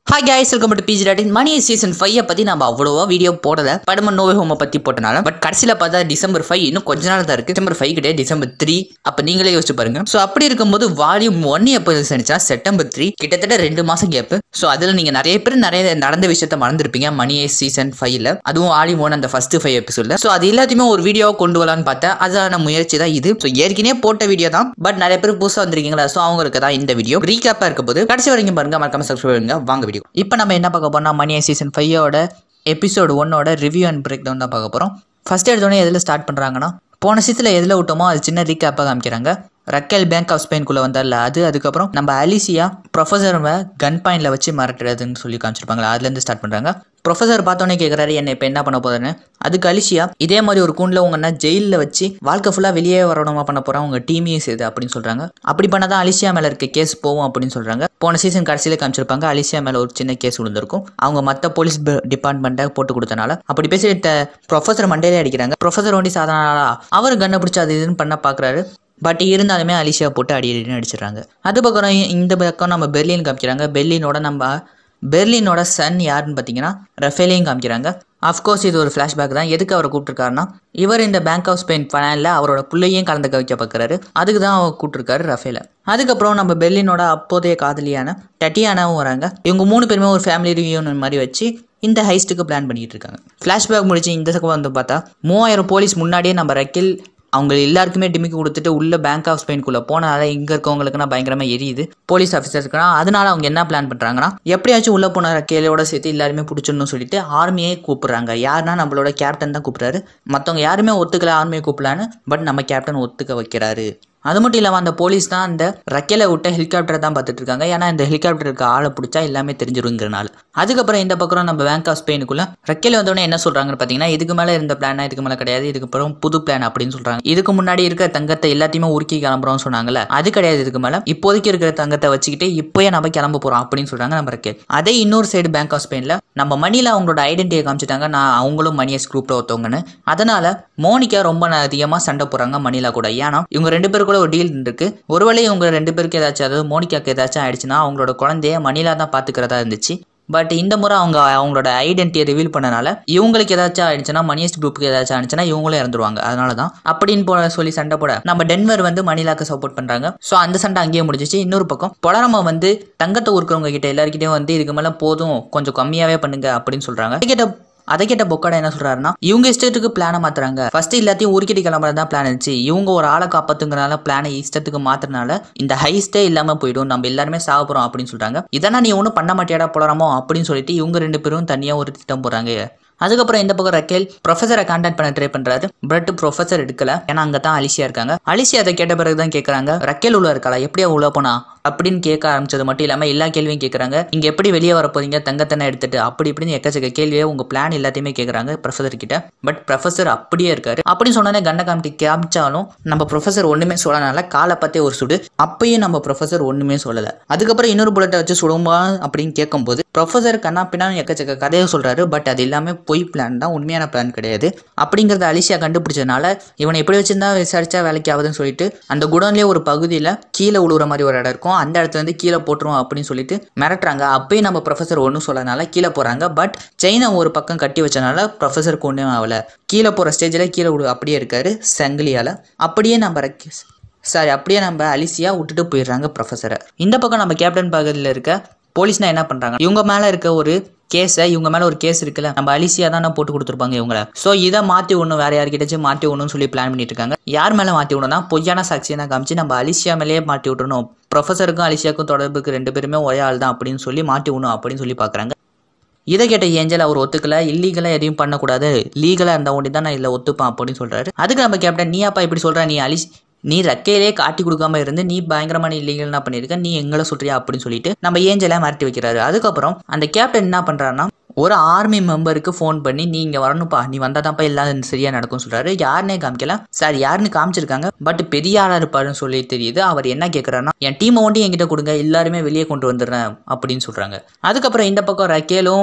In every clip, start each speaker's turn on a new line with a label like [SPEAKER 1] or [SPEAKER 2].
[SPEAKER 1] hi guys welcome to PG டாட்டின் money season five பற்றி நம்ம அவ்வளோவா வீடியோ போடல படம நோவே ஹோமை பற்றி போட்டனால பட் கடைசியில் பார்த்தா டிசம்பர் ஃபைவ் இன்னும் கொஞ்ச நாள் தான் இருக்குது டிசம்பர் ஃபைவ் கிட்டே டிசம்பர் த்ரீ அப்போ நீங்களே யோசிச்சு பாருங்க ஸோ அப்படி இருக்கும்போது வால்யூம் ஒன் எப்போ இருந்துச்சுன்னா செப்டம்பர் த்ரீ கிட்டத்தட்ட ரெண்டு மாதம் கேப்பு ஸோ அதில் நீங்கள் நிறைய பேர் நிறைய நடந்த விஷயத்த மறந்துருப்பீங்க மணி சீசன் ஃபைவ்ல அதுவும் வால்யூம் ஒன் அந்த ஃபர்ஸ்ட் ஃபைவ் எபிசோட்ல ஸோ அது எல்லாத்தையுமே ஒரு வீடியோவை கொண்டு வரலான்னு பார்த்தா அதான முயற்சி தான் இது ஸோ ஏற்கனவே போட்ட வீடியோ தான் பட் நிறைய பேர் புதுசாக வந்திருக்கீங்களா ஸோ அவங்களுக்கு தான் இந்த வீடியோ ரீகேப்பாக இருக்க போது கடைசி வரைக்கும் பாருங்க மறக்காம சப்ஸ்கிரைப் பண்ணுங்க வாங்க வீடியோ இப்போ நம்ம என்ன பார்க்க போறோம்னா மணி சீசன் ஃபைவோட எபிசோடு ஒன்னோட ரிவ்யூ அண்ட் பிரேக் டவுன் தான் பார்க்க போகிறோம் ஃபர்ஸ்ட் எடுத்தோடனே எதில் ஸ்டார்ட் பண்ணுறாங்கன்னா போன சீசனில் எதில் விட்டோமோ அது சின்ன ரீகேப்பாக காமிக்கிறாங்க ரக்கேல் பேங்க் ஆஃப் ஸ்பெயின்குள்ளே வந்தார்ல அது அதுக்கப்புறம் நம்ம அலிசியா ப்ரொஃபஸர் கன் பாயிண்டில் வச்சு மிரட்டுறதுன்னு சொல்லி காமிச்சிருப்பாங்களா அதுலேருந்து ஸ்டார்ட் பண்ணுறாங்க ப்ரொஃபஸர் பார்த்தோன்னே கேட்குறாரு என்ன இப்போ என்ன பண்ண போறேன்னு அதுக்கு அலிசியா இதே மாதிரி ஒரு கூண்டில் உங்க என்ன ஜெயிலில் வச்சு வாழ்க்கை ஃபுல்லாக வெளியே வரணுமா பண்ண போகிறோம் உங்கள் டீமையும் சேர்த்து அப்படின்னு சொல்கிறாங்க அப்படி பண்ணால் தான் அலிசியா மேலே இருக்க கேஸ் போகும் அப்படின்னு சொல்கிறாங்க போன சீசன் கடைசியில் காமிச்சிருப்பாங்க அலிசியா மேலே ஒரு சின்ன கேஸ் விழுந்திருக்கும் அவங்க மற்ற போலீஸ் டிபார்ட்மெண்ட்டை போட்டு கொடுத்தனால அப்படி பேசிட்டு ப்ரொஃபஸர் மண்டையிலே அடிக்கிறாங்க ப்ரொஃபஸர் ஒண்டி சாதாரண அவர் கண்ணை பிடிச்சி அது இதுன்னு பண்ண பார்க்குறாரு பட் இருந்தாலுமே அலிஷியா போட்டு அடி அடின்னு அடிச்சிடுறாங்க அது பக்கம் இந்த பக்கம் நம்ம பெர்லின் காமிக்கிறாங்க பெர்லினோட நம்ம பெர்லினோட சன் யாருன்னு பார்த்தீங்கன்னா ரஃபேலையும் காமிக்கிறாங்க அஃப்கோர்ஸ் இது ஒரு ஃப்ளாஷ்பேக் தான் எதுக்கு அவரை கூப்பிட்டுருக்காருன்னா இவர் இந்த பேங்க் ஆஃப் ஸ்பெயின் ஃபைனலில் அவரோட பிள்ளையும் கலந்துக்க வைக்க பார்க்குறாரு அதுக்கு தான் அவர் கூப்பிட்டுருக்காரு ரஃபேல அதுக்கப்புறம் நம்ம பெர்லினோட அப்போதைய காதலியான டட்டியானாவும் வராங்க இவங்க மூணு பேருமே ஒரு ஃபேமிலி ரியூனியன் மாதிரி வச்சு இந்த ஹைஸ்ட்டுக்கு பிளான் பண்ணிட்டு இருக்காங்க ஃப்ளாஷ்பேக் முடிச்சு இந்த பக்கம் வந்து பார்த்தா மூவாயிரம் போலீஸ் முன்னாடியே நம்ம ரக்கில் அவங்க எல்லாருக்குமே டிமிக்கி கொடுத்துட்டு உள்ள பேங்க் ஆஃப் ஸ்பெயின்குள்ளே போனால இங்கே இருக்கவங்களுக்குனா பயங்கரமாக எரியுது போலீஸ் ஆஃபீஸர்ஸ்க்குனா அதனால அவங்க என்ன பிளான் பண்ணுறாங்கன்னா எப்படியாச்சும் உள்ளே போன கேலையோட சேர்த்து எல்லாருமே பிடிச்சிடணும்னு சொல்லிட்டு ஆர்மியே கூப்பிடுறாங்க யாருன்னா நம்மளோட கேப்டன் தான் கூப்பிட்றாரு மற்றவங்க யாருமே ஒத்துக்கல ஆர்மியை கூப்பிடலான்னு பட் நம்ம கேப்டன் ஒத்துக்க வைக்கிறாரு அது மட்டும் இல்லாமல் அந்த போலீஸ் தான் அந்த ரக்கேல விட்ட ஹெலிகாப்டரை தான் பார்த்துட்டு இருக்காங்க ஏன்னா இந்த ஹெலிகாப்டர் இருக்க ஆளை பிடிச்சா எல்லாமே தெரிஞ்சிருங்கிறனால அதுக்கப்புறம் இந்த பக்கம் நம்ம பேங்க் ஆஃப் ஸ்பெயினுக்குள்ள ரக்கேல வந்தோடனே என்ன சொல்றாங்கன்னு பார்த்தீங்கன்னா இதுக்கு மேலே இருந்த பிளானா இதுக்கு மேலே கிடையாது இதுக்கப்புறம் புது பிளான் அப்படின்னு சொல்றாங்க இதுக்கு முன்னாடி இருக்க தங்கத்தை எல்லாத்தையுமே உருக்கி கிளம்புறோம்னு சொன்னாங்கல்ல அது கிடையாது இதுக்கு மேலே இப்போதைக்கு இருக்கிற தங்கத்தை வச்சுக்கிட்டு இப்போயே நம்ம கிளம்ப போறோம் அப்படின்னு சொல்றாங்க நம்ம ரக்கேல் அதே இன்னொரு சைடு பேங்க் ஆஃப் ஸ்பெயினில் நம்ம மணியில் அவங்களோட ஐடென்டிட்டியை காமிச்சிட்டாங்க நான் அவங்களும் மணியஸ் குரூப்பில் ஒருத்தவங்கன்னு அதனால மோனிகா ரொம்ப அதிகமாக சண்டை போடுறாங்க மணிலா கூட ஏன்னா இவங்க ரெண்டு பேருக்குள்ள ஒரு டீல் இருக்கு ஒருவேளை இவங்க ரெண்டு பேருக்கு ஏதாச்சும் அதாவது மோனிகாக்கு ஏதாச்சும் ஆயிடுச்சுன்னா அவங்களோட குழந்தைய மணிலா தான் பார்த்துக்கிறதா இருந்துச்சு பட் இந்த முறை அவங்க அவங்களோட ஐடென்டிட்டியை ரிவீல் பண்ணனால இவங்களுக்கு ஏதாச்சும் ஆயிடுச்சுன்னா மணியஸ்ட் குரூப்புக்கு ஏதாச்சும் ஆயிடுச்சுன்னா இவங்களும் இறந்துருவாங்க அதனால தான் அப்படின்னு போல சொல்லி சண்டை போட நம்ம டென்வர் வந்து மணிலாக்கு சப்போர்ட் பண்றாங்க ஸோ அந்த சண்டை அங்கேயே முடிஞ்சிச்சு இன்னொரு பக்கம் பொலரமா வந்து தங்கத்தை ஊருக்கிறவங்க கிட்ட எல்லாருக்கிட்டையும் வந்து இதுக்கு மேலே போதும் கொஞ்சம் கம்மியாவே பண்ணுங்க அப்படின்னு சொல்றாங்க கேட்ட அதை கேட்ட பொக்காடா என்ன சொல்றாருன்னா இவங்க இஷ்டத்துக்கு பிளானை மாத்துறாங்க ஃபர்ஸ்ட் எல்லாத்தையும் உருக்கிட்டு கிளம்புறது தான் பிளான் இருந்துச்சு இவங்க ஒரு ஆளை காப்பாத்துங்கனால பிளானை இஷ்டத்துக்கு மாத்துறதுனால இந்த ஹைஸ்டே இல்லாம போயிடும் நம்ம எல்லாருமே சாக போறோம் அப்படின்னு சொல்றாங்க இதெல்லாம் நீ ஒன்றும் பண்ண மாட்டியாடா போலாமோ அப்படின்னு சொல்லிட்டு இவங்க ரெண்டு பேரும் தனியா ஒரு திட்டம் போறாங்க அதுக்கப்புறம் இந்த பக்கம் ரக்கேல் ப்ரொஃபஸரை கான்டாக்ட் பண்ண ட்ரை பண்றாரு பட் ப்ரொஃபஸர் எடுக்கல ஏன்னா அங்கே தான் அலிசியா இருக்காங்க அலிசியா அதை கேட்ட பிறகு தான் கேட்குறாங்க ரக்கேல் உள்ள இருக்காளா எப்படியா உள்ள போனா அப்படின்னு கேட்க ஆரம்பிச்சது மட்டும் இல்லாமல் எல்லா கேள்வியும் கேட்குறாங்க இங்கே எப்படி வெளியே வர போறீங்க தங்கத்தனை எடுத்துட்டு அப்படி இப்படின்னு எக்கச்சக்க கேள்வியை உங்க பிளான் எல்லாத்தையுமே கேட்குறாங்க ப்ரொஃபஸர் கிட்ட பட் ப்ரொஃபஸர் அப்படியே இருக்காரு அப்படின்னு சொன்னோன்னே கண்ணை காமிட்டி காமிச்சாலும் நம்ம ப்ரொஃபஸர் ஒண்ணுமே சொல்லனால காலை பார்த்தே ஒரு சுடு அப்பயும் நம்ம ப்ரொஃபஸர் ஒண்ணுமே சொல்லலை அதுக்கப்புறம் இன்னொரு புல்லட்டை வச்சு சுடுமா அப்படின்னு கேட்கும்போது ப்ரொஃபஸர் கண்ணா பின்னான்னு எக்கச்சக்க கதையை சொல்றாரு பட் அது எல்லாமே பொய் பிளான் தான் உண்மையான பிளான் கிடையாது அப்படிங்கிறத அலிசியா கண்டுபிடிச்சதுனால இவனை எப்படி வச்சிருந்தா விசாரிச்சா வேலைக்கு ஆகுதுன்னு சொல்லிட்டு அந்த குடோன்லேயே ஒரு பகுதியில் கீழே உழுவுற மாதிரி ஒரு இடம் இருக்கும் அந்த இடத்துல இருந்து கீழே போட்டுருவோம் அப்படின்னு சொல்லிட்டு மிரட்டுறாங்க அப்பயும் நம்ம ப்ரொஃபஸர் ஒன்றும் சொல்லனால கீழே போறாங்க பட் செயினை ஒரு பக்கம் கட்டி வச்சனால ப்ரொஃபஸருக்கு ஒன்றும் ஆகல கீழே போகிற ஸ்டேஜில் கீழே விழு அப்படியே இருக்காரு சங்கிலியால் அப்படியே நம்ம ரக்கி- சாரி அப்படியே நம்ம அலிசியா விட்டுட்டு போயிடுறாங்க ப்ரொஃபஸரை இந்த பக்கம் நம்ம கேப்டன் பகுதியில் இருக்க போலீஸ்னா என்ன பண்றாங்க இவங்க மேல இருக்க ஒரு கேஸை இவங்க மேல ஒரு கேஸ் இருக்குல்ல நம்ம அலிசியா தானே போட்டு கொடுத்துருப்பாங்க இவங்கள ஸோ இதை மாத்தி ஒன்று வேற யார்கிட்டச்சும் மாட்டி விடணும்னு சொல்லி பிளான் பண்ணிட்டு இருக்காங்க யார் மேல மாத்தி விடணும்னா பொய்யான சாட்சியை தான் காமிச்சு நம்ம அலிசியா மேலேயே மாட்டி விட்டுறணும் ப்ரொஃபஸருக்கும் அலிசியாவுக்கும் தொடர்புக்கு ரெண்டு பேருமே ஒரே ஆள் தான் அப்படின்னு சொல்லி மாட்டி விடணும் அப்படின்னு சொல்லி பார்க்குறாங்க இதை கேட்ட ஏஞ்சல் அவர் ஒத்துக்கல இல்லீகலாக எதையும் பண்ணக்கூடாது லீகலாக இருந்தால் ஒண்டி தான் நான் இதில் ஒத்துப்பேன் அப்படின்னு சொல்றாரு அதுக்கு நம்ம கேப்டன் நீ அப்பா இப்படி சொல்ற நீ அலிஸ் நீ ரெக்கையிலே காட்டி கொடுக்காம இருந்து நீ பயங்கரமான இல்லீகல்னா பண்ணியிருக்க நீ எங்களை சொல்றியா அப்படின்னு சொல்லிட்டு நம்ம ஏஞ்சலை மிரட்டி வைக்கிறாரு அதுக்கப்புறம் அந்த கேப்டன் என்ன பண்றாருன்னா ஒரு ஆர்மி மெம்பருக்கு ஃபோன் பண்ணி நீ இங்க வரணும்ப்பா நீ வந்தா தான்ப்பா எல்லாம் சரியா நடக்கும் சொல்றாரு யாருன்னே காமிக்கல சார் யாருன்னு காமிச்சிருக்காங்க பட் பெரிய ஆளா இருப்பாருன்னு சொல்லி தெரியுது அவர் என்ன கேட்கறாருன்னா என் டீமை ஒண்டி என்கிட்ட கொடுங்க எல்லாருமே வெளியே கொண்டு வந்துடுறேன் அப்படின்னு சொல்றாங்க அதுக்கப்புறம் இந்த பக்கம் ரக்கேலும்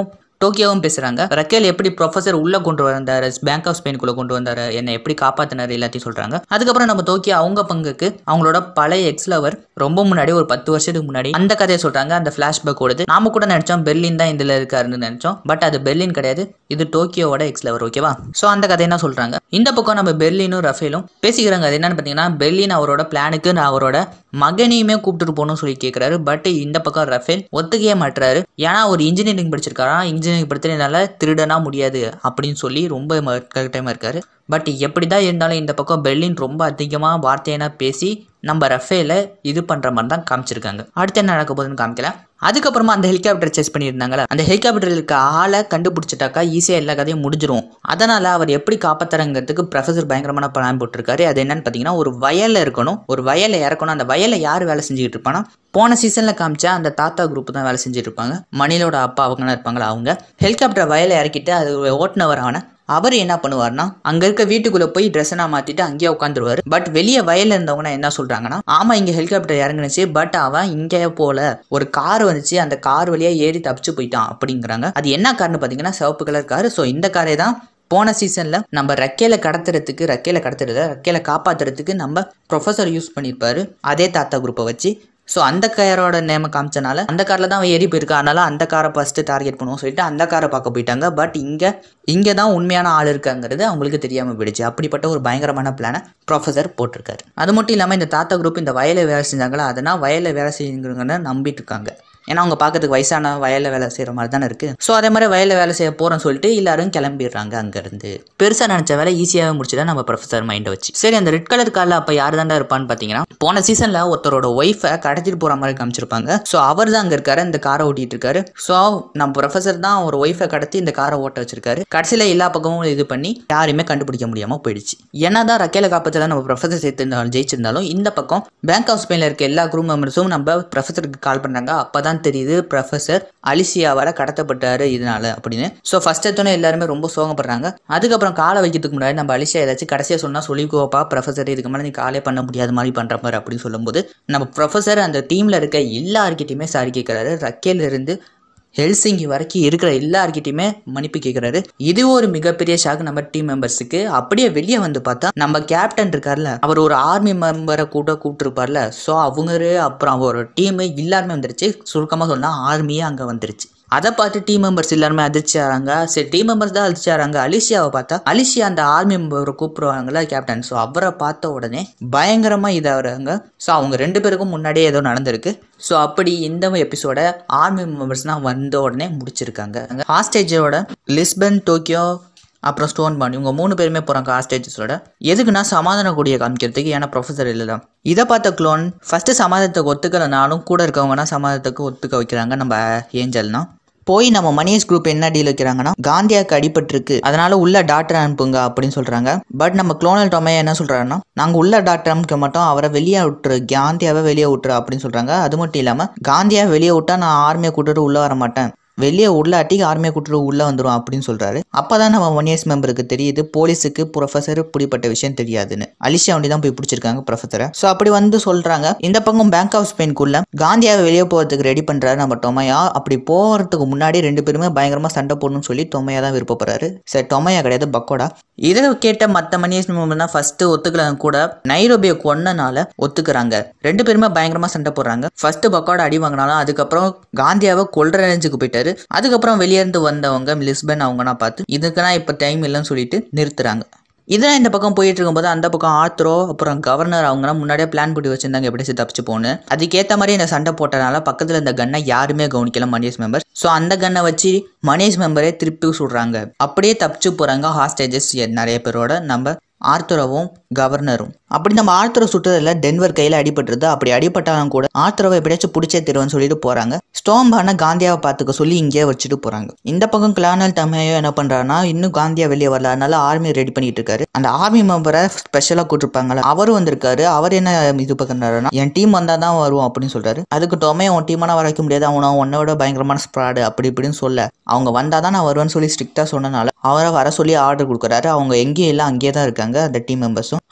[SPEAKER 1] டோக்கியோவும் பேசுறாங்க ரக்கேல் எப்படி ப்ரொஃபசர் உள்ள கொண்டு வந்தாரு பேங்க் ஆஃப் ஸ்பெயின்குள்ள கொண்டு வந்தாரு என்னை எப்படி காப்பாத்தினாரு எல்லாத்தையும் சொல்றாங்க அதுக்கப்புறம் நம்ம டோக்கியோ அவங்க பங்குக்கு அவங்களோட பழைய எக்ஸ் லவர் ரொம்ப முன்னாடி ஒரு பத்து வருஷத்துக்கு முன்னாடி அந்த கதையை சொல்றாங்க அந்த பிளாஷ்பேக் ஓடுது நாம கூட நினைச்சோம் பெர்லின் தான் இதுல இருக்காருன்னு நினைச்சோம் பட் அது பெர்லின் கிடையாது இது டோக்கியோவோட எக்ஸ் லவர் ஓகேவா சோ அந்த கதையை என்ன சொல்றாங்க இந்த பக்கம் நம்ம பெர்லினும் ரஃபேலும் பேசிக்கிறாங்க அது என்னன்னு பாத்தீங்கன்னா பெர்லின் அவரோட பிளானுக்கு நான் அவரோட மகனையுமே கூப்பிட்டுட்டு போகணும்னு சொல்லி கேட்குறாரு பட் இந்த பக்கம் ரஃபேல் ஒத்துக்கவே மாட்டுறாரு ஏன்னா ஒரு இன்ஜினியரிங் படிச்சிருக்காரா இன்ஜினியரிங் படித்ததுனால திருடனா முடியாது அப்படின்னு சொல்லி ரொம்ப கரெக்டாக இருக்காரு பட் எப்படி தான் இருந்தாலும் இந்த பக்கம் பெர்லின் ரொம்ப அதிகமாக வார்த்தையனா பேசி நம்ம ரஃபேல இது பண்ணுற மாதிரி தான் காமிச்சிருக்காங்க அடுத்து என்ன நடக்க போகுதுன்னு காமிக்கல அதுக்கப்புறமா அந்த ஹெலிகாப்டர் செஸ் பண்ணியிருந்தாங்களே அந்த ஹெலிகாப்டரில் இருக்க ஆளை கண்டுபிடிச்சிட்டாக்கா ஈஸியாக எல்லா கதையும் முடிஞ்சிரும் அதனால அவர் எப்படி காப்பாத்துறங்கிறதுக்கு ப்ரொஃபசர் பயங்கரமான பிளான் போட்டிருக்காரு அது என்னன்னு பார்த்தீங்கன்னா ஒரு வயல்ல இருக்கணும் ஒரு வயலை இறக்கணும் அந்த வயலை யார் வேலை செஞ்சுக்கிட்டு இருப்பானா போன சீசனில் காமிச்சா அந்த தாத்தா குரூப் தான் வேலை செஞ்சுட்டு இருப்பாங்க மணிலோட அப்பா அவங்க இருப்பாங்களா அவங்க ஹெலிகாப்டர் வயலை இறக்கிட்டு அது ஓட்டுனவரான அவர் என்ன பண்ணுவார்னா அங்க இருக்க வீட்டுக்குள்ள போய் ட்ரெஸ்ஸனா மாத்திட்டு அங்கேயே உட்காந்துருவாரு பட் வெளியே வயல்ல இருந்தவங்க என்ன சொல்றாங்கன்னா ஆமா இங்க ஹெலிகாப்டர் இறங்குனுச்சு பட் அவன் இங்கே போல ஒரு கார் வந்துச்சு அந்த கார் வழியா ஏறி தப்பிச்சு போயிட்டான் அப்படிங்கிறாங்க அது என்ன கார்னு பாத்தீங்கன்னா சிவப்பு கலர் கார் ஸோ இந்த காரே தான் போன சீசன்ல நம்ம ரெக்கையில கடத்துறதுக்கு ரெக்கையில கடத்துறத ரெக்கையில காப்பாத்துறதுக்கு நம்ம ப்ரொஃபசர் யூஸ் பண்ணியிருப்பாரு அதே தாத்தா குரூப்பை வச்சு ஸோ அந்த காரோட நேம காமிச்சனால அந்த காரில் தான் அவன் ஏறி போயிருக்கா அதனால அந்த காரை ஃபஸ்ட்டு டார்கெட் பண்ணுவோம் சொல்லிட்டு அந்த காரை பார்க்க போயிட்டாங்க பட் இங்கே இங்கே தான் உண்மையான ஆள் இருக்காங்கிறது அவங்களுக்கு தெரியாமல் போயிடுச்சு அப்படிப்பட்ட ஒரு பயங்கரமான பிளானை ப்ரொஃபசர் போட்டிருக்காரு அது மட்டும் இல்லாமல் இந்த தாத்தா குரூப் இந்த வயலை வேலை செஞ்சாங்களா அதனால் வயலில் வேலை செய்யுங்கிறவங்க நம்பிட்டு இருக்காங்க ஏன்னா அவங்க பார்க்கறதுக்கு வயசான வயலில் வேலை செய்கிற மாதிரி தானே இருக்குது ஸோ அதே மாதிரி வயலில் வேலை செய்ய போகிறோம்னு சொல்லிட்டு எல்லாரும் கிளம்பிடுறாங்க அங்கேருந்து பெருசாக நினச்ச வேலை ஈஸியாகவே முடிச்சுதான் நம்ம ப்ரொஃபஸர் மைண்டை வச்சு சரி அந்த ரெட் கலர் காரில் அப்போ யார் தாண்டா இருப்பான்னு பார்த்தீங்கன்னா போன சீசனில் ஒருத்தரோட ஒய்ஃபை கடத்திட்டு போகிற மாதிரி காமிச்சிருப்பாங்க ஸோ அவர் தான் அங்கே இருக்காரு இந்த காரை ஓட்டிட்டு இருக்காரு ஸோ நம்ம ப்ரொஃபஸர் தான் ஒரு ஒய்ஃபை கடத்தி இந்த காரை ஓட்ட வச்சிருக்காரு கடைசியில் எல்லா பக்கமும் இது பண்ணி யாரையுமே கண்டுபிடிக்க முடியாமல் போயிடுச்சு என்னதான் ரக்கேல காப்பத்தில் நம்ம ப்ரொஃபஸர் சேர்த்திருந்தாலும் ஜெயிச்சிருந்தாலும் இந்த பக்கம் பேங்க் ஆஃப் ஸ்பெயினில் இருக்க எல்லா குரூப் மெம்பர்ஸும் நம்ம ப்ரொஃபஸருக்கு கால் பண்ணுறாங்க அப்போ தான் தெரியுது ப்ரொஃபஸர் அலிசியாவால் கடத்தப்பட்டாரு இதனால அப்படின்னு ஸோ ஃபர்ஸ்ட் எடுத்தோன்னே எல்லாருமே ரொம்ப சோகப்படுறாங்க அதுக்கப்புறம் காலை வைக்கிறதுக்கு முன்னாடி நம்ம அலிசியா ஏதாச்சும் கடைசியாக சொன்னால் சொல்லிக்கோப்பா ப்ரொஃபஸர் இதுக்கு மேலே நீ காலே பண்ண முடியாத மாதிரி பண்ணுற மாதிரி அப்படின்னு சொல்லும்போது நம்ம ப்ரொஃபஸர் அந்த டீமில் இருக்க எல்லார்கிட்டையுமே சாரி கேட்குறாரு ரக்கேல இருந்து ஹெல்சிங்கி வரைக்கும் இருக்கிற எல்லார்கிட்டயுமே மன்னிப்பு கேட்குறாரு இது ஒரு மிகப்பெரிய ஷாக் நம்ம டீம் மெம்பர்ஸுக்கு அப்படியே வெளியே வந்து பார்த்தா நம்ம கேப்டன் இருக்கார்ல அவர் ஒரு ஆர்மி மெம்பரை கூட கூப்பிட்டுருப்பார்ல ஸோ அவங்களே அப்புறம் அவரோட டீமு எல்லாருமே வந்துருச்சு சுருக்கமாக சொன்னால் ஆர்மியே அங்கே வந்துருச்சு அதை பார்த்து டீம் மெம்பர்ஸ் எல்லாருமே அதிர்ச்சி ஆறாங்க சரி டீம் மெம்பர்ஸ் தான் அதிர்ச்சி ஆறாங்க அலிஷியாவை பார்த்தா அலிஷியா அந்த ஆர்மி மெம்பரை கூப்பிடுவாங்கல்ல கேப்டன் ஸோ அவரை பார்த்த உடனே பயங்கரமா இதாகிறாங்க ஸோ அவங்க ரெண்டு பேருக்கும் முன்னாடியே ஏதோ நடந்திருக்கு ஸோ அப்படி இந்த எபிசோட ஆர்மி மெம்பர்ஸ்லாம் வந்த உடனே முடிச்சிருக்காங்க ஹாஸ்டேஜோட லிஸ்பன் டோக்கியோ அப்புறம் ஸ்டோன் பாண்ட் இவங்க மூணு பேருமே போகிறாங்க ஹாஸ்டேஜஸோட எதுக்குன்னா சமாதானம் கூடிய காமிக்கிறதுக்கு ஏன்னா ப்ரொஃபஸர் இல்லை தான் இதை பார்த்த க்ளோன் ஃபஸ்ட்டு சமாதானத்துக்கு ஒத்துக்கலைனாலும் கூட இருக்கவங்கன்னா சமாதானத்துக்கு ஒத்துக்க வைக்கிறாங்க நம்ம ஏஞ்சல்னா போய் நம்ம மணியஸ் குரூப் என்ன டீல் வைக்கிறாங்கன்னா காந்தியாக்கு அடிபட்டிருக்கு அதனால உள்ள டாக்டர் அனுப்புங்க அப்படின்னு சொல்றாங்க பட் நம்ம குளோனல் டொமையா என்ன சொல்றாருன்னா நாங்க உள்ள டாக்டர் அனுப்ப மாட்டோம் அவரை வெளியே விட்டுரு காந்தியாவை வெளியே விட்டுரு அப்படின்னு சொல்றாங்க அது மட்டும் இல்லாம காந்தியா வெளியே விட்டா நான் ஆர்மியை கூட்டிட்டு உள்ள வர மாட்டேன் வெளியே உள்ளாட்டி ஆர்மியை கூட்டிட்டு உள்ள வந்துடும் அப்படின்னு சொல்றாரு அப்பதான் நம்ம ஒன் இயர்ஸ் மெம்பருக்கு தெரியுது போலீஸுக்கு ப்ரொஃபஸர் இப்படிப்பட்ட விஷயம் தெரியாதுன்னு அலிஷா வண்டி தான் போய் பிடிச்சிருக்காங்க ப்ரொஃபஸரை ஸோ அப்படி வந்து சொல்றாங்க இந்த பக்கம் பேங்க் ஆஃப் ஸ்பெயின்குள்ள காந்தியாவை வெளியே போகிறதுக்கு ரெடி பண்றாரு நம்ம டொமையா அப்படி போகிறதுக்கு முன்னாடி ரெண்டு பேருமே பயங்கரமா சண்டை போடணும்னு சொல்லி டொமையா தான் விருப்பப்படுறாரு சரி டொமையா கிடையாது பக்கோடா இதை கேட்ட மற்ற மணியஸ் மெம்பர் தான் ஃபர்ஸ்ட் ஒத்துக்கலாம் கூட நைரோபியை கொன்னனால ஒத்துக்கிறாங்க ரெண்டு பேருமே பயங்கரமா சண்டை போடுறாங்க ஃபர்ஸ்ட் பக்கோடா அடி வாங்கினாலும் அதுக்கப்புறம் காந்தியாவை கொல்ற ரேஞ்சுக்கு போயிட்டாரு அதுக்கப்புறம் வெளியே இருந்து வந்தவங்க லிஸ்பன் அவங்கன்னா பார்த்து இதுக்குன்னா இப்போ டைம் இல்லைன்னு சொல்லிட்டு நிறுத்துறாங்க இதெல்லாம் இந்த பக்கம் போயிட்டு இருக்கும்போது அந்த பக்கம் ஆத்ரோ அப்புறம் கவர்னர் அவங்கலாம் முன்னாடியே பிளான் பண்ணி வச்சிருந்தாங்க எப்படி தப்பிச்சு போகணும் அதுக்கேற்ற மாதிரி இந்த சண்டை போட்டனால பக்கத்தில் இந்த கன்னை யாருமே கவனிக்கல மணியஸ் மெம்பர் ஸோ அந்த கன்னை வச்சு மணியஸ் மெம்பரே திருப்பி சுடுறாங்க அப்படியே தப்பிச்சு போகிறாங்க ஹாஸ்டேஜஸ் நிறைய பேரோட நம்ம ஆர்த்தரோவும் கவர்னரும் அப்படி நம்ம ஆர்த்தரை சுட்டதில் டென்வர் கையில் அடிபட்டுருது அப்படி அடிபட்டாலும் கூட ஆர்த்தரோவை எப்படியாச்சும் பிடிச்சே தருவேன்னு சொல்லிட்டு போறாங்க ஸ்டோம்பான காந்தியாவை பார்த்துக்க சொல்லி இங்கேயே வச்சுட்டு போறாங்க இந்த பக்கம் கிளானல் தமையோ என்ன பண்றாருன்னா இன்னும் காந்தியா வெளியே வரல அதனால ஆர்மி ரெடி பண்ணிட்டு இருக்காரு அந்த ஆர்மி மெம்பரை ஸ்பெஷலாக கூட்டிருப்பாங்கல்ல அவரும் வந்திருக்காரு அவர் என்ன இது பண்ணுறாருன்னா என் டீம் வந்தா தான் வருவோம் அப்படின்னு சொல்றாரு அதுக்கு டொமே உன் டீமான வர வைக்க முடியாது அவனை உன்னோட பயங்கரமான ஸ்ப்ராடு அப்படி இப்படின்னு சொல்ல அவங்க வந்தாதான் நான் வருவேன்னு சொல்லி ஸ்ட்ரிக்டா சொன்னனால அவரை வர சொல்லி ஆர்டர் கொடுக்குறாரு அவங்க எங்கேயும் இல்லை அங்கேயே தான் இருக்காங்க அந்த டீம் மெம்பர்ஸும்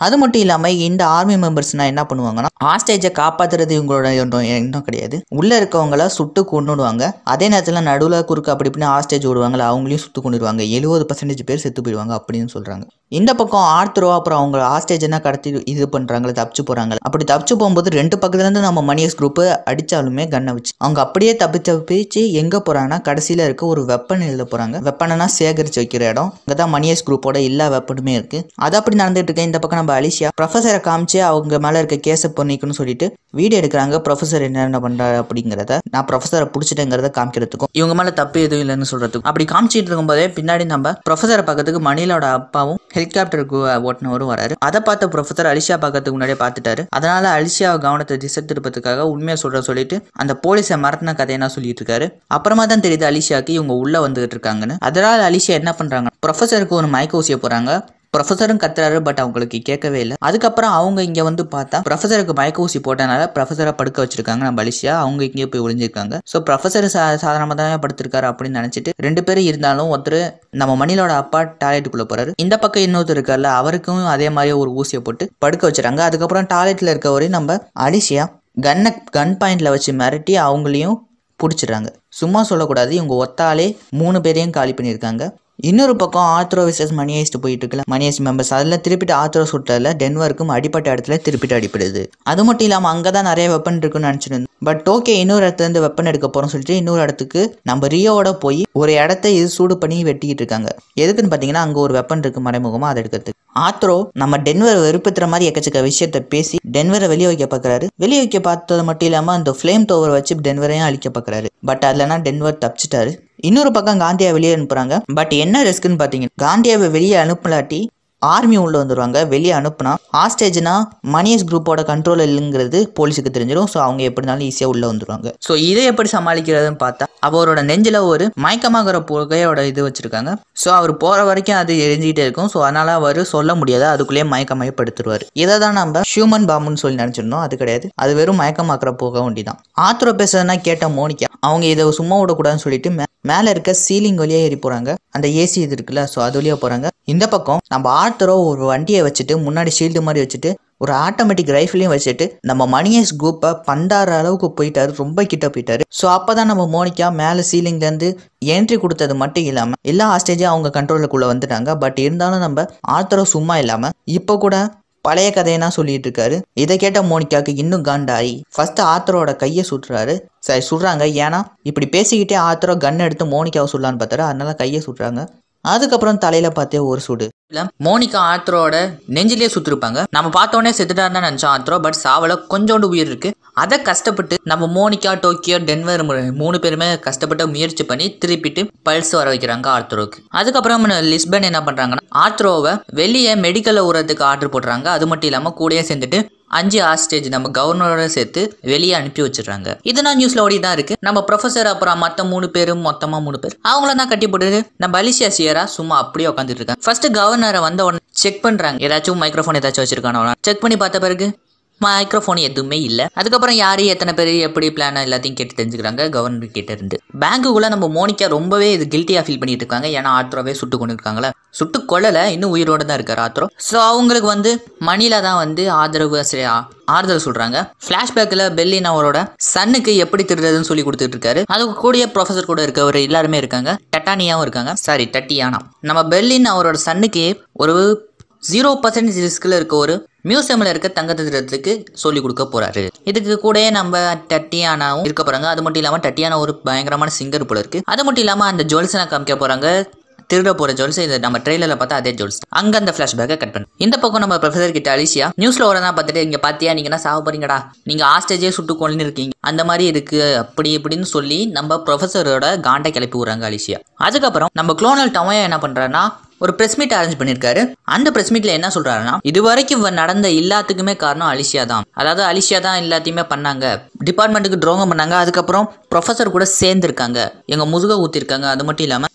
[SPEAKER 1] அது மட்டும் இல்லாமல் இந்த ஆர்மி மெம்பர்ஸ்னா என்ன பண்ணுவாங்கன்னா ஹாஸ்டேஜை காப்பாத்துறது இவங்களோட எண்ணம் எண்ணம் கிடையாது உள்ள இருக்கவங்கள சுட்டு கொண்டுடுவாங்க அதே நேரத்தில் நடுவில் குறுக்க அப்படி இப்படின்னு ஹாஸ்டேஜ் விடுவாங்களா அவங்களையும் சுட்டு கொண்டுடுவாங்க எழுபது பர்சன்டேஜ் பேர் செத்து போயிடுவாங்க அப்படின்னு சொல்றாங்க இந்த பக்கம் ஆர்த்ரோ அப்புறம் அவங்க ஹாஸ்டேஜ் என்ன கடத்தி இது பண்றாங்களே தப்பிச்சு போறாங்க அப்படி தப்பிச்சு போகும்போது ரெண்டு பக்கத்துல இருந்து நம்ம மணியஸ் குரூப் அடிச்சாலுமே கண்ணை வச்சு அவங்க அப்படியே தப்பி தப்பிச்சு எங்க போறாங்கன்னா கடைசியில இருக்க ஒரு வெப்பன் எழுத போறாங்க வெப்பனா சேகரிச்சு வைக்கிற இடம் அங்கதான் மணியஸ் குரூப்போட எல்லா வெப்பனுமே இருக்கு அது அப்படி நடந்துட்டு இருக்கு இந்த பக்கம் நம்ம அலிஷியா ப்ரொஃபஸரை காமிச்சு அவங்க மேல இருக்க கேஸை பண்ணிக்கணும்னு சொல்லிட்டு வீடியோ எடுக்கிறாங்க ப்ரொஃபஸர் என்னென்ன பண்றாரு அப்படிங்கிறத நான் ப்ரொஃபஸரை பிடிச்சிட்டேங்கிறத காமிக்கிறதுக்கும் இவங்க மேல தப்பு எதுவும் இல்லைன்னு சொல்றதுக்கும் அப்படி காமிச்சிட்டு இருக்கும்போதே பின்னாடி நம்ம ப்ரொஃபஸரை பக்கத்துக்கு மணிலோட அப்பாவும் ஹெலிகாப்டருக்கு ஓட்டுனவரும் வராரு அதை பார்த்த ப்ரொஃபஸர் அலிஷா பக்கத்துக்கு முன்னாடியே பார்த்துட்டாரு அதனால அலிஷா கவனத்தை திசை திருப்பதுக்காக உண்மையை சொல்ற சொல்லிட்டு அந்த போலீஸை மறத்தின கதையை நான் சொல்லிட்டு இருக்காரு அப்புறமா தான் தெரியுது அலிஷாக்கு இவங்க உள்ள வந்துகிட்டு இருக்காங்கன்னு அதனால அலிஷா என்ன பண்றாங்க ப்ரொஃபஸருக்கு ஒரு மயக்க ஊசிய போறாங்க ப்ரொஃபஸரும் கத்துறாரு பட் அவங்களுக்கு கேட்கவே இல்லை அதுக்கப்புறம் அவங்க இங்க வந்து பார்த்தா ப்ரொஃபஸருக்கு மயக்க ஊசி போட்டனால ப்ரொஃபஸரை படுக்க வச்சிருக்காங்க நம்ம அலிஷியா அவங்க இங்கே போய் ஒளிஞ்சிருக்காங்க ஸோ ப்ரொஃபஸர் சா சாதாரணமாக தான் படுத்திருக்காரு அப்படின்னு நினைச்சிட்டு ரெண்டு பேரும் இருந்தாலும் ஒருத்தர் நம்ம மணிலோட அப்பா டாய்லெட்டுக்குள்ள போறாரு இந்த பக்கம் இன்னொருத்தர் இருக்கார்ல அவருக்கும் அதே மாதிரி ஒரு ஊசியை போட்டு படுக்க வச்சுறாங்க அதுக்கப்புறம் டாய்லெட்ல இருக்கவரையும் நம்ம அலிஷியா கன்னை கன் பாயிண்ட்ல வச்சு மிரட்டி அவங்களையும் பிடிச்சிடுறாங்க சும்மா சொல்லக்கூடாது இவங்க ஒத்தாலே மூணு பேரையும் காலி பண்ணியிருக்காங்க இன்னொரு பக்கம் ஆத்ரோ விசஸ் மணியஸ்ட் போயிட்டு இருக்குல்ல மணியஸ்ட் மெம்பர்ஸ் அதில் திருப்பிட்டு ஆத்ரோ சுட்டதில் டென்வருக்கும் அடிப்பட்ட இடத்துல திருப்பிட்டு அடிப்படுது அது மட்டும் இல்லாமல் அங்கே தான் நிறைய வெப்பன் இருக்குன்னு நினச்சிட்டு இருந்தோம் பட் ஓகே இன்னொரு இடத்துல இருந்து வெப்பன் எடுக்க போகிறோம்னு சொல்லிட்டு இன்னொரு இடத்துக்கு நம்ம ரியோவோட போய் ஒரு இடத்த இது சூடு பண்ணி வெட்டிக்கிட்டு இருக்காங்க எதுக்குன்னு பார்த்தீங்கன்னா அங்கே ஒரு வெப்பன் இருக்கு மறைமுகமாக அதை எடுக்கிறதுக்கு ஆத்ரோ நம்ம டென்வர் வெறுப்புத்துற மாதிரி எக்கச்சக்க விஷயத்த பேசி டென்வரை வெளியே வைக்க பார்க்குறாரு வெளியே வைக்க பார்த்தது மட்டும் இல்லாமல் அந்த ஃப்ளேம் தோவர் வச்சு டென்வரையும் அழிக்க பார்க்குறாரு பட் அதுலனா டென்வர் தப்பிச்சிட்டாரு இன்னொரு பக்கம் காந்தியா வெளியே அனுப்புறாங்க பட் என்ன ரிஸ்க்னு பார்த்தீங்கன்னா காந்தியாவை வெளியே அனுப்பலாட்டி ஆர்மி உள்ள வந்துருவாங்க வெளியே அனுப்புனா ஹாஸ்டேஜ்னா மணியஸ் குரூப்போட கண்ட்ரோல் இல்லைங்கிறது போலீஸுக்கு தெரிஞ்சிடும் ஸோ அவங்க எப்படினாலும் ஈஸியாக உள்ள வந்துருவாங்க ஸோ இதை எப்படி சமாளிக்கிறதுன்னு பார்த்தா அவரோட நெஞ்சில் ஒரு மயக்கமாகிற புகையோட இது வச்சிருக்காங்க ஸோ அவர் போற வரைக்கும் அது எரிஞ்சிக்கிட்டே இருக்கும் ஸோ அதனால அவர் சொல்ல முடியாது அதுக்குள்ளேயே மயக்கமாயி படுத்துருவார் இதை தான் நம்ம ஹியூமன் பாம்புன்னு சொல்லி நினச்சிருந்தோம் அது கிடையாது அது வெறும் மயக்கமாக்குற புகை ஒண்டி தான் ஆத்ரோ பேசுறதுனா கேட்ட மோனிக்கா அவங்க இதை சும்மா விடக்கூடாதுன்னு சொல்லிட்டு மே- மேல இருக்க சீலிங் வழியா ஏறி போறாங்க அந்த ஏசி இது இருக்குல்ல ஸோ அது வழியா போறாங்க இந்த பக்கம் நம்ம ஆர்த்தரோ ஒரு வண்டியை வச்சுட்டு முன்னாடி ஷீல்டு மாதிரி வச்சுட்டு ஒரு ஆட்டோமேட்டிக் ரைஃபிளையும் வச்சுட்டு நம்ம மணியஸ் குரூப்பை பந்தாற அளவுக்கு போயிட்டாரு ரொம்ப கிட்ட போயிட்டாரு ஸோ அப்பதான் நம்ம மோனிகா மேலே சீலிங்ல இருந்து என்ட்ரி கொடுத்தது மட்டும் இல்லாம எல்லா ஹாஸ்டேஜும் அவங்க கண்ட்ரோலுக்குள்ள வந்துட்டாங்க பட் இருந்தாலும் நம்ம ஆர்த்தரோ சும்மா இல்லாம இப்போ கூட பழைய கதையனா சொல்லிட்டு இருக்காரு இதை கேட்ட மோனிகாக்கு இன்னும் காண்டாயி ஃபர்ஸ்ட் ஆத்தரோட கையை சுட்டுறாரு சரி சுடுறாங்க ஏன்னா இப்படி பேசிக்கிட்டே ஆத்தரோ கன் எடுத்து மோனிகாவை சுடலான்னு பார்த்தாரு அதனால கையை சுட்டுறாங்க அதுக்கப்புறம் தலையில பார்த்தே ஒரு சுடு இல்ல மோனிகா ஆத்ரோட நெஞ்சிலே சுத்திருப்பாங்க நம்ம பார்த்தோன்னே செத்துட்டாருன்னு தான் நினைச்சோம் ஆத்ரோ பட் சாவல கொஞ்சோண்டு உயிர் இருக்கு அதை கஷ்டப்பட்டு நம்ம மோனிகா டோக்கியோ டென்வர் மு- மூணு பேருமே கஷ்டப்பட்டு முயற்சி பண்ணி திருப்பிட்டு பல்ஸ் வர வைக்கிறாங்க ஆர்த்ரோக்கு அதுக்கப்புறம் நம்ம லிஸ்பன் என்ன பண்றாங்கன்னா ஆர்த்ரோவை வெளியே மெடிக்கல்ல உரத்துக்கு ஆர்டர் போடுறாங்க அது மட்டும் இல்லாம கூடயே சேர்ந்துட்டு அஞ்சு ஹாஸ்டேஜ் நம்ம கவர்னரோட சேர்த்து வெளியே அனுப்பி வச்சிடுறாங்க இதுதான் நியூஸ்ல ஓடி தான் இருக்கு நம்ம ப்ரொஃபசர் அப்புறம் மத்த மூணு பேரும் மொத்தமா மூணு பேர் அவங்கள தான் கட்டி போட்டுட்டு நம்ம அலிசியா சியரா சும்மா அப்படியே உட்காந்துட்டு இருக்காங்க ஃபர்ஸ்ட் கவர்னரை வந்த உடனே செக் பண்றாங்க ஏதாச்சும் மைக்ரோஃபோன் ஏதாச்சும் வச்சிருக்கானோ செக் பண்ணி பார்த்த பிறகு மைக்ரோஃபோன் எதுவுமே இல்ல அதுக்கப்புறம் யாரு எத்தனை பேர் எப்படி பிளான் எல்லாத்தையும் கேட்டு தெரிஞ்சுக்கிறாங்க கவர்னர் கிட்ட இருந்து பேங்குக்குள்ள நம்ம மோனிகா ரொம்பவே இது கில்ட்டியா ஃபீல் பண்ணிட்டு இருக்காங்க ஏன்னா ஆத்ரோவே சுட்டு கொண்டு இருக்காங்களா சுட்டு கொல்லல இன்னும் உயிரோட தான் இருக்காரு ஆத்ரோ ஸோ அவங்களுக்கு வந்து மணில தான் வந்து ஆதரவு சரி, ஆ- ஆறுதல் சொல்றாங்க பிளாஷ்பேக்கில் பெல்லின் அவரோட சன்னுக்கு எப்படி திருடுறதுன்னு சொல்லி கொடுத்துட்டு இருக்காரு அது கூடிய ப்ரொஃபசர் கூட இருக்கவர் எல்லாருமே இருக்காங்க டட்டானியாவும் இருக்காங்க சாரி டட்டியானா நம்ம பெல்லின் அவரோட சன்னுக்கு ஒரு ஜீரோ பர்சன்டேஜ் ரிஸ்கில் இருக்க ஒரு மியூசியமில் இருக்க தங்கத்தை திருடத்துக்கு சொல்லி கொடுக்க போறாரு இதுக்கு கூடயே நம்ம டட்டியானாவும் இருக்க போறாங்க அது மட்டும் இல்லாமல் டட்டியானா ஒரு பயங்கரமான சிங்கர் போல இருக்கு அது மட்டும் இல்லாமல் அந்த ஜுவல்ஸை காமிக்க போறாங்க திருட போற ஜுவல்ஸ் இது நம்ம ட்ரெயிலர்ல பார்த்தா அதே ஜுவல்ஸ் அங்க அந்த ஃபிளாஷ்பேக்கை கட் பண்ணு இந்த பக்கம் நம்ம ப்ரொஃபசர் கிட்ட அலிசியா நியூஸ்ல வரதா பார்த்துட்டு இங்க பாத்தியா நீங்க என்ன சாவ போறீங்கடா நீங்க ஆஸ்டேஜே சுட்டு கொண்டு இருக்கீங்க அந்த மாதிரி இருக்கு அப்படி இப்படின்னு சொல்லி நம்ம ப்ரொஃபசரோட காண்டை கிளப்பி விடுறாங்க அலிசியா அதுக்கப்புறம் நம்ம குளோனல் டமையா என்ன பண்றாருன்னா ஒரு பிரஸ் மீட் அரேஞ்ச் பண்ணிருக்காரு அந்த பிரஸ் மீட்ல என்ன சொல்றாருன்னா இது வரைக்கும் இவ நடந்த எல்லாத்துக்குமே காரணம் அலிஷியா தான் அதாவது அலிஷியா தான் எல்லாத்தையுமே பண்ணாங்க டிபார்ட்மெண்ட்டுக்கு துரோகம் பண்ணாங்க அதுக்கப்புறம் ப்ரொஃபசர் கூட சேர்ந்துருக்காங்க எங்க முதுக ஊத்திருக்காங்க அது மட்டும் இல்லாம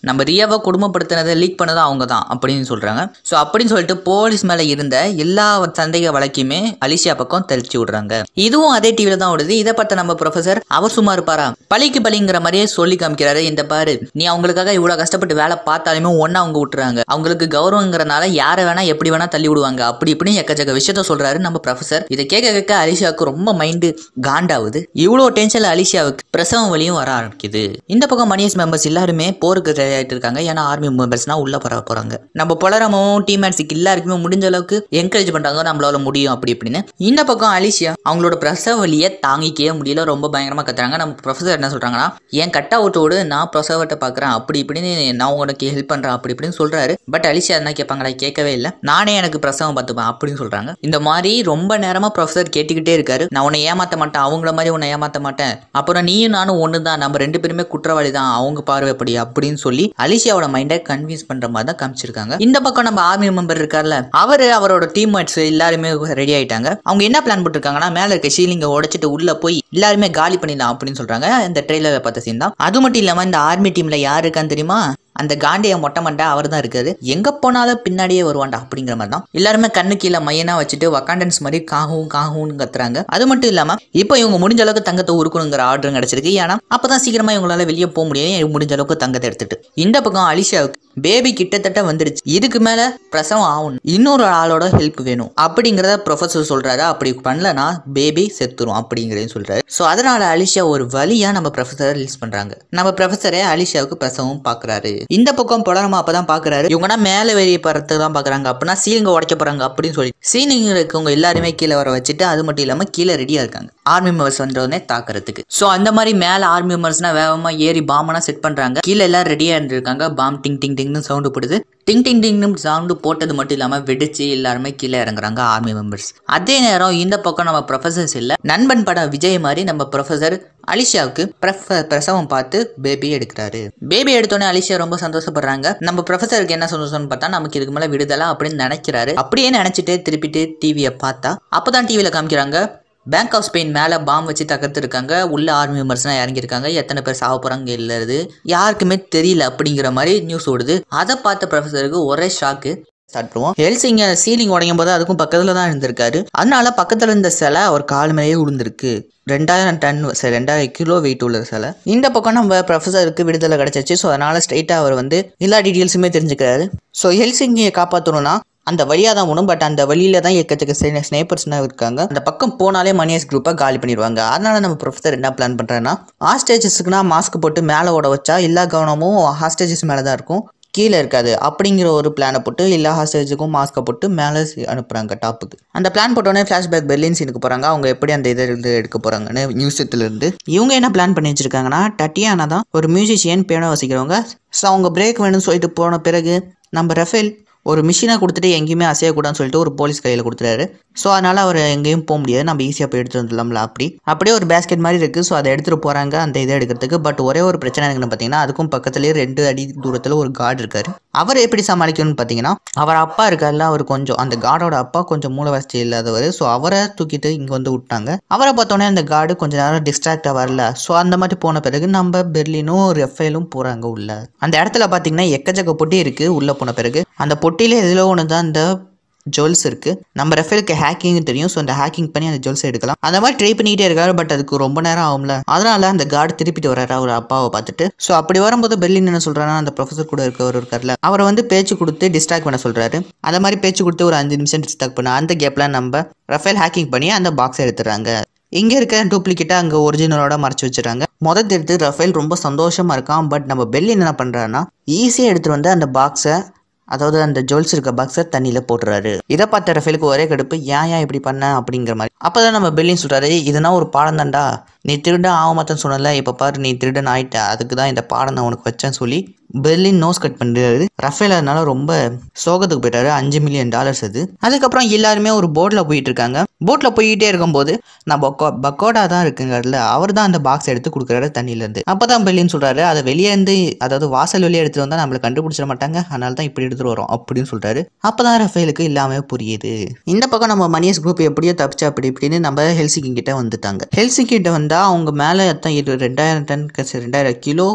[SPEAKER 1] நம்ம ரியாவை குடும்பப்படுத்தினதை லீக் பண்ணதும் அவங்க தான் அப்படின்னு சொல்றாங்க ஸோ அப்படின்னு சொல்லிட்டு போலீஸ் மேல இருந்த எல்லா சந்தேக வழக்கையுமே அலிஷியா பக்கம் தெளிச்சு விடுறாங்க இதுவும் அதே டிவில தான் ஓடுது இதை பார்த்த நம்ம ப்ரொஃபசர் அவர் சும்மா இருப்பாரா பழிக்கு பழிங்கிற மாதிரியே சொல்லி காமிக்கிறாரு இந்த பாரு நீ அவங்களுக்காக இவ்வளவு கஷ்டப்பட்டு வேலை பார்த்தாலுமே ஒன்னா அவங்க விட்டுறாங்க அவங்களுக்கு கௌரவங்கிறனால யாரை வேணா எப்படி வேணா தள்ளி விடுவாங்க அப்படி இப்படின்னு எக்கச்சக்க விஷயத்த சொல்றாரு நம்ம ப்ரொஃபசர் இதை கேட்க கேட்க அலிஷாவுக்கு ரொம்ப மைண்டு காண்டாவுது இவ்வளோ டென்ஷன்ல அலிஷாவுக்கு பிரசவம் வழியும் வர ஆரம்பிக்குது இந்த பக்கம் மணியஸ் மெம்பர்ஸ் எல்லாருமே போருக்கு ரெடி ஆயிட்டு இருக்காங்க ஏன்னா ஆர்மி மெம்பர்ஸ்னா உள்ள வர போறாங்க நம்ம புலரமும் டீம்மேட்ஸுக்கு எல்லாருக்குமே முடிஞ்ச அளவுக்கு என்கரேஜ் பண்றாங்க நம்மளால முடியும் அப்படி இப்படின்னு இந்த பக்கம் அலிஷியா அவங்களோட பிரசவ வலியை தாங்கிக்கவே முடியல ரொம்ப பயங்கரமா கத்துறாங்க நம்ம ப்ரொஃபசர் என்ன சொல்றாங்கன்னா என் கட் அவுட்டோடு நான் பிரசவத்தை பாக்குறேன் அப்படி இப்படின்னு நான் உனக்கு ஹெல்ப் பண்றேன் அப்படி இப்படின்னு சொல்றாரு பட் அலிஷியா என்ன கேட்பாங்களா கேட்கவே இல்லை நானே எனக்கு பிரசவம் பார்த்துப்பேன் அப்படின்னு சொல்றாங்க இந்த மாதிரி ரொம்ப நேரமா ப்ரொஃபசர் கேட்டுக்கிட்டே இருக்காரு நான் உன்னை ஏமாத்த மாட்டேன் அவங்கள மாதிரி உன்னை ஏமாத்த மாட்டேன் அப்புறம் நீயும் நானும் ஒன்று தான் நம்ம ரெண்டு பேருமே குற்றவாளி தான் அவங்க பார்வைப்படி அப்படின்னு சொல்லி அலிஷியாவோட மைண்டை கன்வின்ஸ் பண்ற மாதிரி தான் காமிச்சிருக்காங்க இந்த பக்கம் நம்ம ஆர்மி மெம்பர் இருக்கார்ல அவரு அவரோட டீம்மேட்ஸ் எல்லாருமே ரெடி ஆயிட்டாங்க அவங்க என்ன பிளான் போட்டிருக்காங்கன்னா மேல இருக்க ஷீலிங்க உடைச்சிட்டு உள்ள போய் எல்லாருமே காலி பண்ணிடலாம் அப்படின்னு சொல்றாங்க இந்த ட்ரெயிலரை பார்த்த சீன் தான் அது மட்டும் இல்லாம இந்த ஆர்மி டீம்ல யாரு இருக்கான்னு தெரியுமா அந்த காண்டிய மொட்டை மண்டை அவர் தான் இருக்காரு எங்க போனாலும் பின்னாடியே வருவான்டா அப்படிங்கிற மாதிரி தான் எல்லாருமே கண்ணு கீழே மையனா வச்சுட்டு வக்காண்டன்ஸ் மாதிரி காகவும் காகவும் கத்துறாங்க அது மட்டும் இல்லாம இப்போ இவங்க முடிஞ்ச அளவுக்கு தங்கத்தை உருக்கணுங்கிற ஆர்டரும் கிடைச்சிருக்கு ஏன்னா அப்பதான் சீக்கிரமா இவங்களால வெளியே போக முடியும் முடிஞ்ச அளவுக்கு தங்கத்தை எடுத்துட்டு இந்த பக்கம் அலிஷாவுக்கு பேபி கிட்டத்தட்ட வந்துருச்சு இதுக்கு மேல பிரசவம் ஆகணும் இன்னொரு ஆளோட ஹெல்ப் வேணும் அப்படிங்கிறத ப்ரொஃபசர் சொல்றாரு அப்படி பண்ணலனா பேபி செத்துரும் அப்படிங்கிறதையும் சொல்றாரு ஸோ அதனால அலிஷா ஒரு வழியா நம்ம ப்ரொஃபசரை ரிலீஸ் பண்றாங்க நம்ம ப்ரொஃபசரே அலிஷாவுக்கு பிரசவம் பாக்குறாரு இந்த பக்கம் புலரமா அப்பதான் பாக்குறாரு இவங்கன்னா மேல வெளியே பறத்து தான் பாக்குறாங்க அப்படின்னா சீலிங்க உடைக்க போறாங்க அப்படின்னு சொல்லி சீலிங்க இருக்கவங்க எல்லாருமே கீழே வர வச்சுட்டு அது மட்டும் இல்லாம கீழே ரெடியா இருக்காங்க ஆர்மி மெம்பர்ஸ் வந்தோடனே தாக்குறதுக்கு ஸோ அந்த மாதிரி மேல ஆர்மி மெம்பர்ஸ்னா வேகமா ஏறி பாம்பனா செட் பண்றாங்க கீழே எல்லாம் ரெடியா இருந்திருக்காங்க பாம் டிங் டிங் டிங்னு சவுண்டு போடுது டிங் டிங் டிங்னு சவுண்டு போட்டது மட்டும் இல்லாம வெடிச்சு எல்லாருமே கீழே இறங்குறாங்க ஆர்மி மெம்பர்ஸ் அதே நேரம் இந்த பக்கம் நம்ம ப்ரொஃபசர்ஸ் இல்ல நண்பன் படம் விஜய் மாதிரி நம்ம ப்ரொஃபசர் அலிஷாவுக்கு பிரஃப- பிரசவம் பார்த்து பேபி எடுக்கிறாரு பேபி எடுத்தோடனே அலிஷா ரொம்ப சந்தோஷப்படுறாங்க நம்ம ப்ரொஃபசருக்கு என்ன சந்தோஷம்னு பார்த்தா நமக்கு இதுக்கு மேல விடுதலை அப்படின்னு நினைக்கிறாரு அப்படியே நினைச்சிட்டு திருப்பிட்டு டிவியை பார்த்தா அப்பதான் டிவியில காமிக்கிறாங்க பேங்க் ஆஃப் ஸ்பெயின் மேலே பாம் வச்சு தகர்த்துருக்காங்க உள்ள ஆர்மி மெம்பர்ஸ்லாம் இறங்கியிருக்காங்க எத்தனை பேர் சாவ போகிறாங்க இல்லது யாருக்குமே தெரியல அப்படிங்கிற மாதிரி நியூஸ் ஓடுது அதை பார்த்த ப்ரொஃபஸருக்கு ஒரே ஷாக்கு ஸ்டார்ட் பண்ணுவோம் ஹெல்சிங்க சீலிங் உடையும் போது அதுக்கும் பக்கத்துல தான் இருந்திருக்காரு அதனால பக்கத்துல இருந்த சிலை அவர் கால் மேலேயே விழுந்திருக்கு ரெண்டாயிரம் டன் சரி ரெண்டாயிரம் கிலோ வெயிட் உள்ள சிலை இந்த பக்கம் நம்ம ப்ரொஃபஸருக்கு விடுதலை கிடைச்சிச்சு ஸோ அதனால ஸ்ட்ரைட்டாக அவர் வந்து எல்லா டீட்டெயில்ஸுமே தெரிஞ்சுக்கிறாரு ஸோ ஹெல்சிங்கியை காப்பாற்றணும்னா அந்த வழியாக தான் போகணும் பட் அந்த வழியில தான் எக்கச்சக்க ஸ்னேப்பர்ஸ்லாம் இருக்காங்க அந்த பக்கம் போனாலே மணியஸ் குரூப்பை காலி பண்ணிடுவாங்க அதனால நம்ம ப்ரொஃபஸர் என்ன பிளான் பண்ணுறேன்னா ஹாஸ்டேஜஸ்க்குனா மாஸ்க் போட்டு மேலே ஓட வச்சா எல்லா கவனமும் ஹாஸ்டேஜஸ் மேலே தான் இருக்கும் கீழே இருக்காது அப்படிங்கிற ஒரு பிளானை போட்டு எல்லா ஹாஸ்டேஜுக்கும் மாஸ்க்கை போட்டு மேலே அனுப்புகிறாங்க டாப்புக்கு அந்த பிளான் போட்டோடனே ஃப்ளாஷ்பேக் பெர்லின் சீனுக்கு போகிறாங்க அவங்க எப்படி அந்த இதை இருந்து எடுக்க போகிறாங்கன்னு மியூசியத்துலேருந்து இவங்க என்ன பிளான் பண்ணி வச்சிருக்காங்கன்னா டட்டியானா தான் ஒரு மியூசிஷியன் பேன வசிக்கிறவங்க ஸோ அவங்க பிரேக் வேணும்னு சொல்லிட்டு போன பிறகு நம்ம ரஃபேல் ஒரு மிஷினை கொடுத்துட்டு எங்கேயுமே அசையக்கூடாதுன்னு சொல்லிட்டு ஒரு போலீஸ் கையில் கொடுத்துறாரு ஸோ அதனால அவர் எங்கேயும் போக முடியாது நம்ம ஈஸியாக போய் எடுத்துட்டு வந்துடலாம்ல அப்படி அப்படியே ஒரு பேஸ்கெட் மாதிரி இருக்குது ஸோ அதை எடுத்துகிட்டு போகிறாங்க அந்த இதை எடுக்கிறதுக்கு பட் ஒரே ஒரு பிரச்சனை என்னன்னு பார்த்தீங்கன்னா அதுக்கும் பக்கத்துலேயே ரெண்டு அடி தூரத்தில் ஒரு கார்டு இருக்காரு அவர் எப்படி சமாளிக்கணும்னு பார்த்தீங்கன்னா அவர் அப்பா இருக்கார்ல அவர் கொஞ்சம் அந்த கார்டோட அப்பா கொஞ்சம் மூளை வசதி இல்லாதவர் ஸோ அவரை தூக்கிட்டு இங்கே வந்து விட்டாங்க அவரை பார்த்தோன்னே அந்த கார்டு கொஞ்ச நேரம் டிஸ்ட்ராக்டாக வரல ஸோ அந்த மாதிரி போன பிறகு நம்ம பெர்லினும் ரெஃபேலும் போகிறாங்க உள்ள அந்த இடத்துல பார்த்தீங்கன்னா எக்கச்சக்க பொட்டி இருக்குது உள்ளே போன பிறகு அந்த பொட்டியில எதில் ஒன்று தான் இந்த ஜுவல்ஸ் இருக்கு நம்ம ரெஃபேலுக்கு ஹேக்கிங் தெரியும் ஸோ அந்த ஹேக்கிங் பண்ணி அந்த ஜுவல்ஸ் எடுக்கலாம் அந்த மாதிரி ட்ரை பண்ணிக்கிட்டே இருக்காரு பட் அதுக்கு ரொம்ப நேரம் ஆகும்ல அதனால அந்த கார்டு திருப்பிட்டு வர்றாரு அவர் அப்பாவை பார்த்துட்டு ஸோ அப்படி வரும்போது பெர்லின் என்ன சொல்றாருன்னா அந்த ப்ரொஃபசர் கூட இருக்கவர் இருக்கார்ல அவரை வந்து பேச்சு கொடுத்து டிஸ்ட்ராக்ட் பண்ண சொல்றாரு அந்த மாதிரி பேச்சு கொடுத்து ஒரு அஞ்சு நிமிஷம் டிஸ்ட்ராக்ட் பண்ண அந்த கேப்ல நம்ம ரஃபேல் ஹேக்கிங் பண்ணி அந்த பாக்ஸை எடுத்துறாங்க இங்க இருக்க டூப்ளிகேட்டா அங்க ஒரிஜினலோட மறைச்சு வச்சிருக்காங்க முதல் எடுத்து ரஃபேல் ரொம்ப சந்தோஷமா இருக்கான் பட் நம்ம பெர்லின் என்ன பண்றாருன்னா ஈஸியா எடுத்துட்டு வந்து அந்த பாக்ஸை அதாவது அந்த ஜுவல்ஸ் இருக்க பாக்ஸை தண்ணியில் போட்டுறாரு இதை பார்த்த ரஃபேலுக்கு ஒரே கடுப்பு ஏன் ஏன் இப்படி பண்ண அப்படிங்கிற மாதிரி அப்பதான் நம்ம பெல்லின் சொல்றாரு இதுனா ஒரு பாடம் தான்டா நீ திருடன் ஆக மாட்டேன்னு சொன்னல இப்போ பாரு நீ திருடன் ஆயிட்ட அதுக்கு தான் இந்த பாடம் நான் உனக்கு வச்சேன்னு சொல்லி பெர்லின் நோஸ் கட் பண்ணுறாரு ரஃபேல் அதனால ரொம்ப சோகத்துக்கு போயிட்டாரு அஞ்சு மில்லியன் டாலர்ஸ் அது அதுக்கப்புறம் எல்லாருமே ஒரு போட்டில் போயிட்டு இருக்காங்க போட்டில் போயிட்டே இருக்கும்போது நான் பக்கோ பக்கோடா தான் இருக்குங்கிறதுல அவர் தான் அந்த பாக்ஸ் எடுத்து கொடுக்குறாரு தண்ணியிலேருந்து அப்போ தான் பெர்லின் சொல்கிறாரு அதை வெளியே இருந்து அதாவது வாசல் வெளியே எடுத்துட்டு வந்தால் நம்மளை கண்டுபிடிச்சிட மாட்டாங்க அதனால தான் இப்படி எடுத்துட்டு வரோம் அப்படின்னு சொல்கிறாரு அப்போ தான் ரஃபேலுக்கு இல்லாமல் புரியுது இந்த பக்கம் நம்ம மணியஸ் குரூப் எப்படியோ தப்பிச்சு அப்படி இப்படின்னு நம்ம ஹெல்சிக்கு கிட்ட வந்துட்டாங்க ஹெல்சிக்கு கிட்ட வந்தால் அவங்க மேலே எத்தனை இரு ரெண்டாயிரம் டன் கசி ரெண்டாயிரம் கிலோ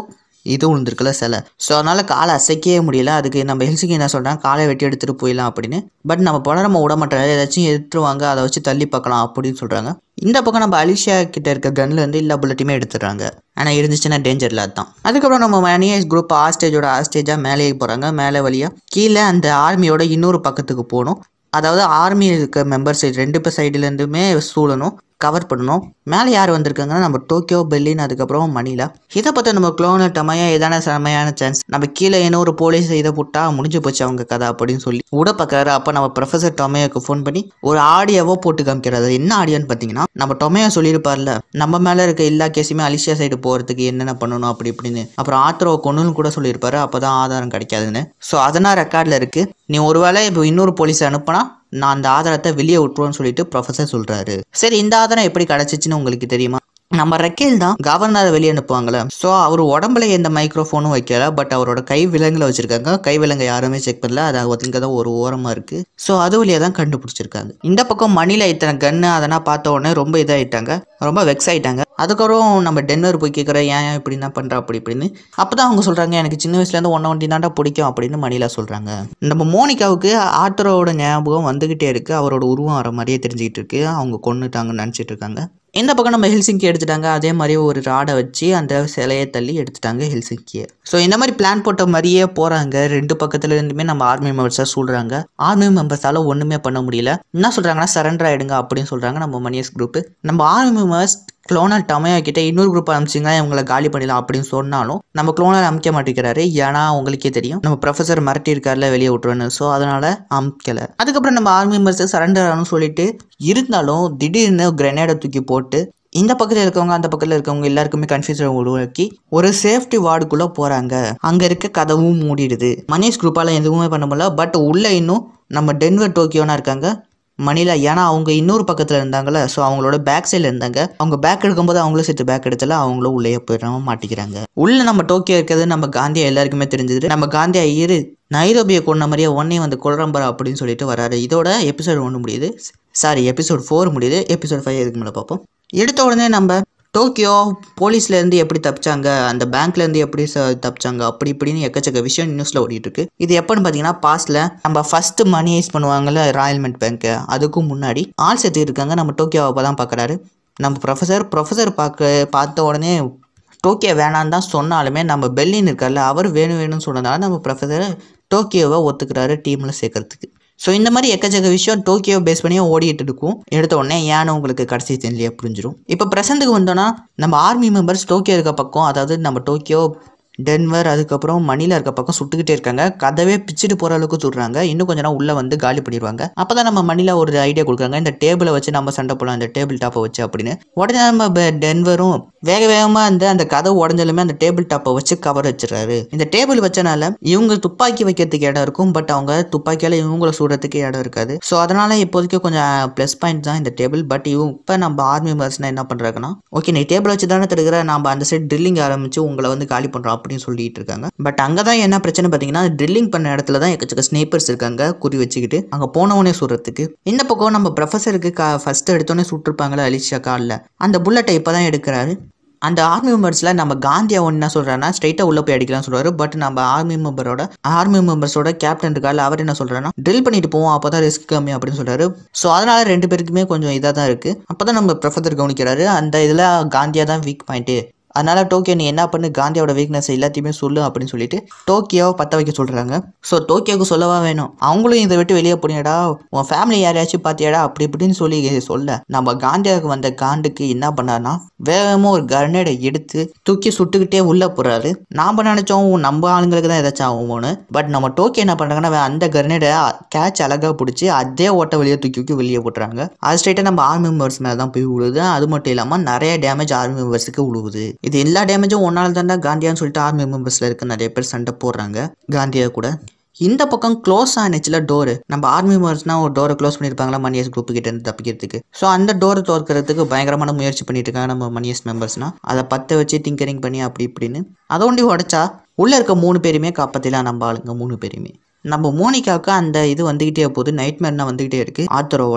[SPEAKER 1] இது விழுந்திருக்குல்ல சிலை ஸோ அதனால காலை அசைக்கவே முடியல அதுக்கு நம்ம ஹெல்சிக்கு என்ன சொல்கிறாங்க காலை வெட்டி எடுத்துகிட்டு போயிடலாம் அப்படின்னு பட் நம்ம போனால் நம்ம விட மாட்டோம் ஏதாச்சும் எடுத்துருவாங்க அதை வச்சு தள்ளி பார்க்கலாம் அப்படின்னு சொல்கிறாங்க இந்த பக்கம் நம்ம அலிஷா கிட்ட இருக்க கன்ல இருந்து எல்லா புல்லட்டையுமே எடுத்துடுறாங்க ஆனால் இருந்துச்சுன்னா டேஞ்சரில் அதுதான் அதுக்கப்புறம் நம்ம மணியஸ் குரூப் ஆஸ்டேஜோட ஆஸ்டேஜாக மேலே போகிறாங்க மேலே வழியாக கீழே அந்த ஆர்மியோட இன்னொரு பக்கத்துக்கு போகணும் அதாவது ஆர்மி இருக்க மெம்பர்ஸ் ரெண்டு பேர் சைடுலேருந்துமே சூழணும் கவர் பண்ணணும் மேலே யார் வந்திருக்காங்கன்னா நம்ம டோக்கியோ பெர்லின் அதுக்கப்புறம் மணிலா இதை பார்த்தா நம்ம குளோன டமையா ஏதான செமையான சான்ஸ் நம்ம கீழே என்ன ஒரு போலீஸ் இதை போட்டா முடிஞ்சு போச்சு அவங்க கதை அப்படின்னு சொல்லி விட பார்க்குறாரு அப்போ நம்ம ப்ரொஃபசர் டொமையோக்கு ஃபோன் பண்ணி ஒரு ஆடியோவோ போட்டு காமிக்கிறாரு அது என்ன ஆடியோன்னு பார்த்தீங்கன்னா நம்ம டொமையோ சொல்லியிருப்பார்ல நம்ம மேலே இருக்க எல்லா கேஸுமே அலிஷியா சைடு போகிறதுக்கு என்னென்ன பண்ணணும் அப்படி இப்படின்னு அப்புறம் ஆத்திரோ கொண்டுன்னு கூட சொல்லியிருப்பாரு அப்போ தான் ஆதாரம் கிடைக்காதுன்னு ஸோ அதெல்லாம் ரெக்கார்டில் இருக்குது நீ ஒருவேளை இப்போ இன்னொரு போலீஸ் அனுப்புனா நான் அந்த ஆதாரத்தை வெளியே விட்டுருவேன்னு சொல்லிட்டு ப்ரொஃபசர் சொல்றாரு சரி இந்த ஆதாரம் எப்படி கிடைச்சிச்சுன்னு உங்களுக்கு தெரியுமா நம்ம ரெக்கேல் தான் கவர்னரை வெளியே அனுப்புவாங்கல்ல ஸோ அவர் உடம்புல எந்த மைக்ரோஃபோனும் வைக்கல பட் அவரோட கை விலங்குல வச்சிருக்காங்க கை விலங்கை யாருமே செக் பண்ணல அது ஒதுங்க தான் ஒரு ஓரமா இருக்கு ஸோ அது வழியா தான் கண்டுபிடிச்சிருக்காங்க இந்த பக்கம் மணில இத்தனை கன்னு அதெல்லாம் பார்த்த உடனே ரொம்ப இதாயிட்டாங்க ரொம்ப வெக்ஸ் ஆயிட்டாங்க அதுக்கப்புறம் நம்ம டென்னர் போய் கேட்குற ஏன் ஏன் இப்படி தான் பண்ற அப்படி இப்படின்னு அப்பதான் அவங்க சொல்றாங்க எனக்கு சின்ன வயசுல இருந்து ஒன்ன வண்டி தாண்டா பிடிக்கும் அப்படின்னு மணிலா சொல்றாங்க நம்ம மோனிகாவுக்கு ஆத்தரோட ஞாபகம் வந்துகிட்டே இருக்கு அவரோட உருவம் வர மாதிரியே தெரிஞ்சுக்கிட்டு இருக்கு அவங்க கொண்டுட்டாங்கன்னு நினச்சிட்டு இருக்காங்க இந்த பக்கம் நம்ம ஹெல்சிங்கி எடுத்துட்டாங்க அதே மாதிரி ஒரு ராடை வச்சு அந்த சிலையை தள்ளி எடுத்துட்டாங்க ஹெல்சிங்கியை ஸோ இந்த மாதிரி பிளான் போட்ட மாதிரியே போகிறாங்க ரெண்டு பக்கத்துல இருந்துமே நம்ம ஆர்மி மெம்பர்ஸாக சொல்கிறாங்க ஆர்மி மெம்பர்ஸால ஒன்றுமே பண்ண முடியல என்ன சொல்கிறாங்கன்னா சரண்டர் ஆகிடுங்க அப்படின்னு சொல்கிறாங்க நம்ம மணியஸ் குரூப் நம்ம ஆர்மி மெம்பர்ஸ் குளோனல் டமையா கிட்ட இன்னொரு குரூப் அனுப்பிச்சிங்க இவங்களை காலி பண்ணிடலாம் அப்படின்னு சொன்னாலும் நம்ம குளோனல் அமைக்க மாட்டேங்கிறாரு ஏன்னா உங்களுக்கே தெரியும் நம்ம ப்ரொஃபசர் மிரட்டி இருக்கார்ல வெளியே விட்டுருன்னு ஸோ அதனால அமைக்கல அதுக்கப்புறம் நம்ம ஆர்மி மெம்பர்ஸ் சரண்டர் ஆகணும்னு சொல்லிட்டு இருந்தாலும் திடீர்னு கிரனேடை தூக்கி போட்டு இந்த பக்கத்தில் இருக்கவங்க அந்த பக்கத்தில் இருக்கவங்க எல்லாருக்குமே கன்ஃபியூஷன் உருவாக்கி ஒரு சேஃப்டி வார்டுக்குள்ளே போகிறாங்க அங்கே இருக்க கதவும் மூடிடுது மணிஷ் குரூப்பால் எதுவுமே பண்ண முடியல பட் உள்ளே இன்னும் நம்ம டென்வர் டோக்கியோனா இருக்காங்க மணிலா ஏன்னா அவங்க இன்னொரு பக்கத்தில் இருந்தாங்கல்ல ஸோ அவங்களோட பேக் சைடில் இருந்தாங்க அவங்க பேக் எடுக்கும்போது அவங்களும் சேர்த்து பேக் எடுத்தல அவங்களும் உள்ளே போயிடாம மாட்டிக்கிறாங்க உள்ள நம்ம டோக்கியோ இருக்கிறது நம்ம காந்தியா எல்லாருக்குமே தெரிஞ்சது நம்ம காந்தியா இரு நைரோபியை கொண்ட மாதிரியே ஒன்னே வந்து கொல்றம்பரா அப்படின்னு சொல்லிட்டு வராரு இதோட எபிசோட் ஒன்று முடியுது சாரி எபிசோட் ஃபோர் முடியுது எபிசோட் ஃபைவ் இதுக்கு மேலே பார்ப்போம் எடுத்த உடனே நம்ம டோக்கியோ போலீஸ்லேருந்து எப்படி தப்பிச்சாங்க அந்த பேங்க்லேருந்து எப்படி ச- தப்பிச்சாங்க அப்படி இப்படின்னு எக்கச்சக்க விஷயம் நியூஸில் ஓடிட்டு இருக்கு இது எப்போன்னு பார்த்தீங்கன்னா பாஸ்ட்ல நம்ம ஃபர்ஸ்ட் மணியைஸ் பண்ணுவாங்கல்ல ராயல்மெண்ட் பேங்க்கு அதுக்கும் முன்னாடி ஆள் சேர்த்து இருக்காங்க நம்ம டோக்கியோவை அப்போ தான் பார்க்குறாரு நம்ம ப்ரொஃபஸர் ப்ரொஃபஸர் பார்க்க பார்த்த உடனே டோக்கியோ வேணான்னு தான் சொன்னாலுமே நம்ம பெல்லின் இருக்கார்ல அவர் வேணும் வேணும்னு சொன்னதால நம்ம ப்ரொஃபஸர் டோக்கியோவை ஒத்துக்கிறாரு டீமில் சேர்க்கறதுக்கு ஸோ இந்த மாதிரி எக்கச்சக்க விஷயம் டோக்கியோ பேஸ் பண்ணியே ஓடிட்டு இருக்கும் எடுத்த உடனே ஏன்னு உங்களுக்கு கடைசி தெரியலையே புரிஞ்சிடும் இப்போ ப்ரெசண்ட்டுக்கு வந்தோன்னா நம்ம ஆர்மி மெம்பர்ஸ் டோக்கியோ இருக்க பக்கம் அதாவது நம்ம டோக்கியோ டென்வர் அதுக்கப்புறம் மணிலா இருக்க பக்கம் சுட்டுக்கிட்டே இருக்காங்க கதவே பிச்சுட்டு போற அளவுக்கு சுடுறாங்க இன்னும் கொஞ்ச நேரம் உள்ள வந்து காலி பண்ணிடுவாங்க அப்பதான் நம்ம மணிலா ஒரு ஐடியா கொடுக்குறாங்க இந்த டேபிளை வச்சு நம்ம சண்டை போடலாம் இந்த டேபிள் டாப்பை வச்சு அப்படின்னு உடனே நம்ம பெ- டென்வரும் வேக வேகமா அந்த அந்த கதவு உடஞ்சாலுமே அந்த டேபிள் டாப்பை வச்சு கவர் வச்சிடறாரு இந்த டேபிள் வச்சனால இவங்க துப்பாக்கி வைக்கிறதுக்கு இடம் இருக்கும் பட் அவங்க துப்பாக்கியால இவங்கள சுடுறதுக்கு இடம் இருக்காது ஸோ அதனால இப்போதைக்கு கொஞ்சம் ப்ளஸ் பாயிண்ட் தான் இந்த டேபிள் பட் இவங்க இப்போ நம்ம ஆர்மி மெம்பர்ஸ்னா என்ன பண்றாங்கன்னா ஓகே நீ டேபிள் வச்சு தானே தருகிற நம்ம அந்த சைடு ட்ரில்லிங் ஆரம்பிச்சு உங்களை வந்து காலி பண்றோம் அப்படின்னு சொல்லிட்டு இருக்காங்க பட் அங்கே தான் என்ன பிரச்சனை பார்த்தீங்கன்னா ட்ரில்லிங் பண்ண இடத்துல தான் எக்கச்சக்க ஸ்னேப்பர்ஸ் இருக்காங்க குறி வச்சுக்கிட்டு அங்கே போனவனே சுடுறதுக்கு இந்த பக்கம் நம்ம ப்ரொஃபஸருக்கு கா ஃபர்ஸ்ட் எடுத்தோடனே சுட்டிருப்பாங்களே அலிஷா காலில் அந்த புல்லட்டை இப்போ தான் எடுக்கிறாரு அந்த ஆர்மி மெம்பர்ஸில் நம்ம காந்தியா ஒன்று என்ன சொல்கிறாருன்னா ஸ்ட்ரைட்டாக உள்ளே போய் அடிக்கலாம்னு சொல்றாரு பட் நம்ம ஆர்மி மெம்பரோட ஆர்மி மெம்பர்ஸோட கேப்டன் இருக்கால அவர் என்ன சொல்கிறாருன்னா ட்ரில் பண்ணிட்டு போவோம் அப்போ தான் ரிஸ்க் கம்மி அப்படின்னு சொல்றாரு ஸோ அதனால ரெண்டு பேருக்குமே கொஞ்சம் இதாக தான் இருக்குது அப்போ தான் நம்ம ப்ரொஃபஸர் கவனிக்கிறாரு அந்த இதில் காந்தியா தான் வீக் பாயிண்ட்டு அதனால டோக்கியோ நீ என்ன பண்ணு காந்தியோட வீக்னஸ் எல்லாத்தையுமே சொல்லு அப்படின்னு சொல்லிட்டு டோக்கியோவை பற்ற வைக்க சொல்றாங்க ஸோ டோக்கியோவுக்கு சொல்லவா வேணும் அவங்களும் இதை விட்டு வெளியே போனியடா உன் ஃபேமிலி யாரையாச்சும் பார்த்தியாடா அப்படி இப்படின்னு சொல்லி சொல்ல நம்ம காந்தியாவுக்கு வந்த காண்டுக்கு என்ன பண்ணாருன்னா வேகமா ஒரு கர்னேடை எடுத்து தூக்கி சுட்டுக்கிட்டே உள்ள போறாரு நாம நினைச்சோம் நம்ம ஆளுங்களுக்கு தான் ஏதாச்சும் ஆகுமோன்னு பட் நம்ம டோக்கியோ என்ன பண்றாங்கன்னா அந்த கர்னேடை கேட்ச் அழகா பிடிச்சி அதே ஓட்ட வெளியே தூக்கி தூக்கி வெளியே போட்டுறாங்க அது ஸ்ட்ரைட்டாக நம்ம ஆர்மி மெம்பர்ஸ் மேலே தான் போய் விழுவுது அது மட்டும் இல்லாமல் நிறைய டேமேஜ் ஆர்மி மெம்பர்ஸுக்கு விழுவுது இது எல்லா டேமேஜும் ஒன்றால் தாண்டா காந்தியான்னு சொல்லிட்டு ஆர்மி மெம்பர்ஸில் இருக்க நிறைய பேர் சண்டை போடுறாங்க காந்தியா கூட இந்த பக்கம் க்ளோஸ் ஆனிச்சுல டோரு நம்ம ஆர்மி மெம்பர்ஸ்னா ஒரு டோரை க்ளோஸ் பண்ணியிருப்பாங்களா மணியஸ் குரூப் கிட்ட இருந்து தப்பிக்கிறதுக்கு ஸோ அந்த டோரை திறக்கிறதுக்கு பயங்கரமான முயற்சி பண்ணிட்டு இருக்காங்க நம்ம மணியஸ் மெம்பர்ஸ்னா அதை பற்ற வச்சு டிங்கரிங் பண்ணி அப்படி இப்படின்னு அதை ஒண்டி உடைச்சா உள்ள இருக்க மூணு பேருமே காப்பாத்திலாம் நம்ம ஆளுங்க மூணு பேருமே நம்ம மோனிகாவுக்கு அந்த இது வந்துகிட்டே போகுது நைட் மேர்னா வந்துகிட்டே இருக்கு ஆத்தரோவோட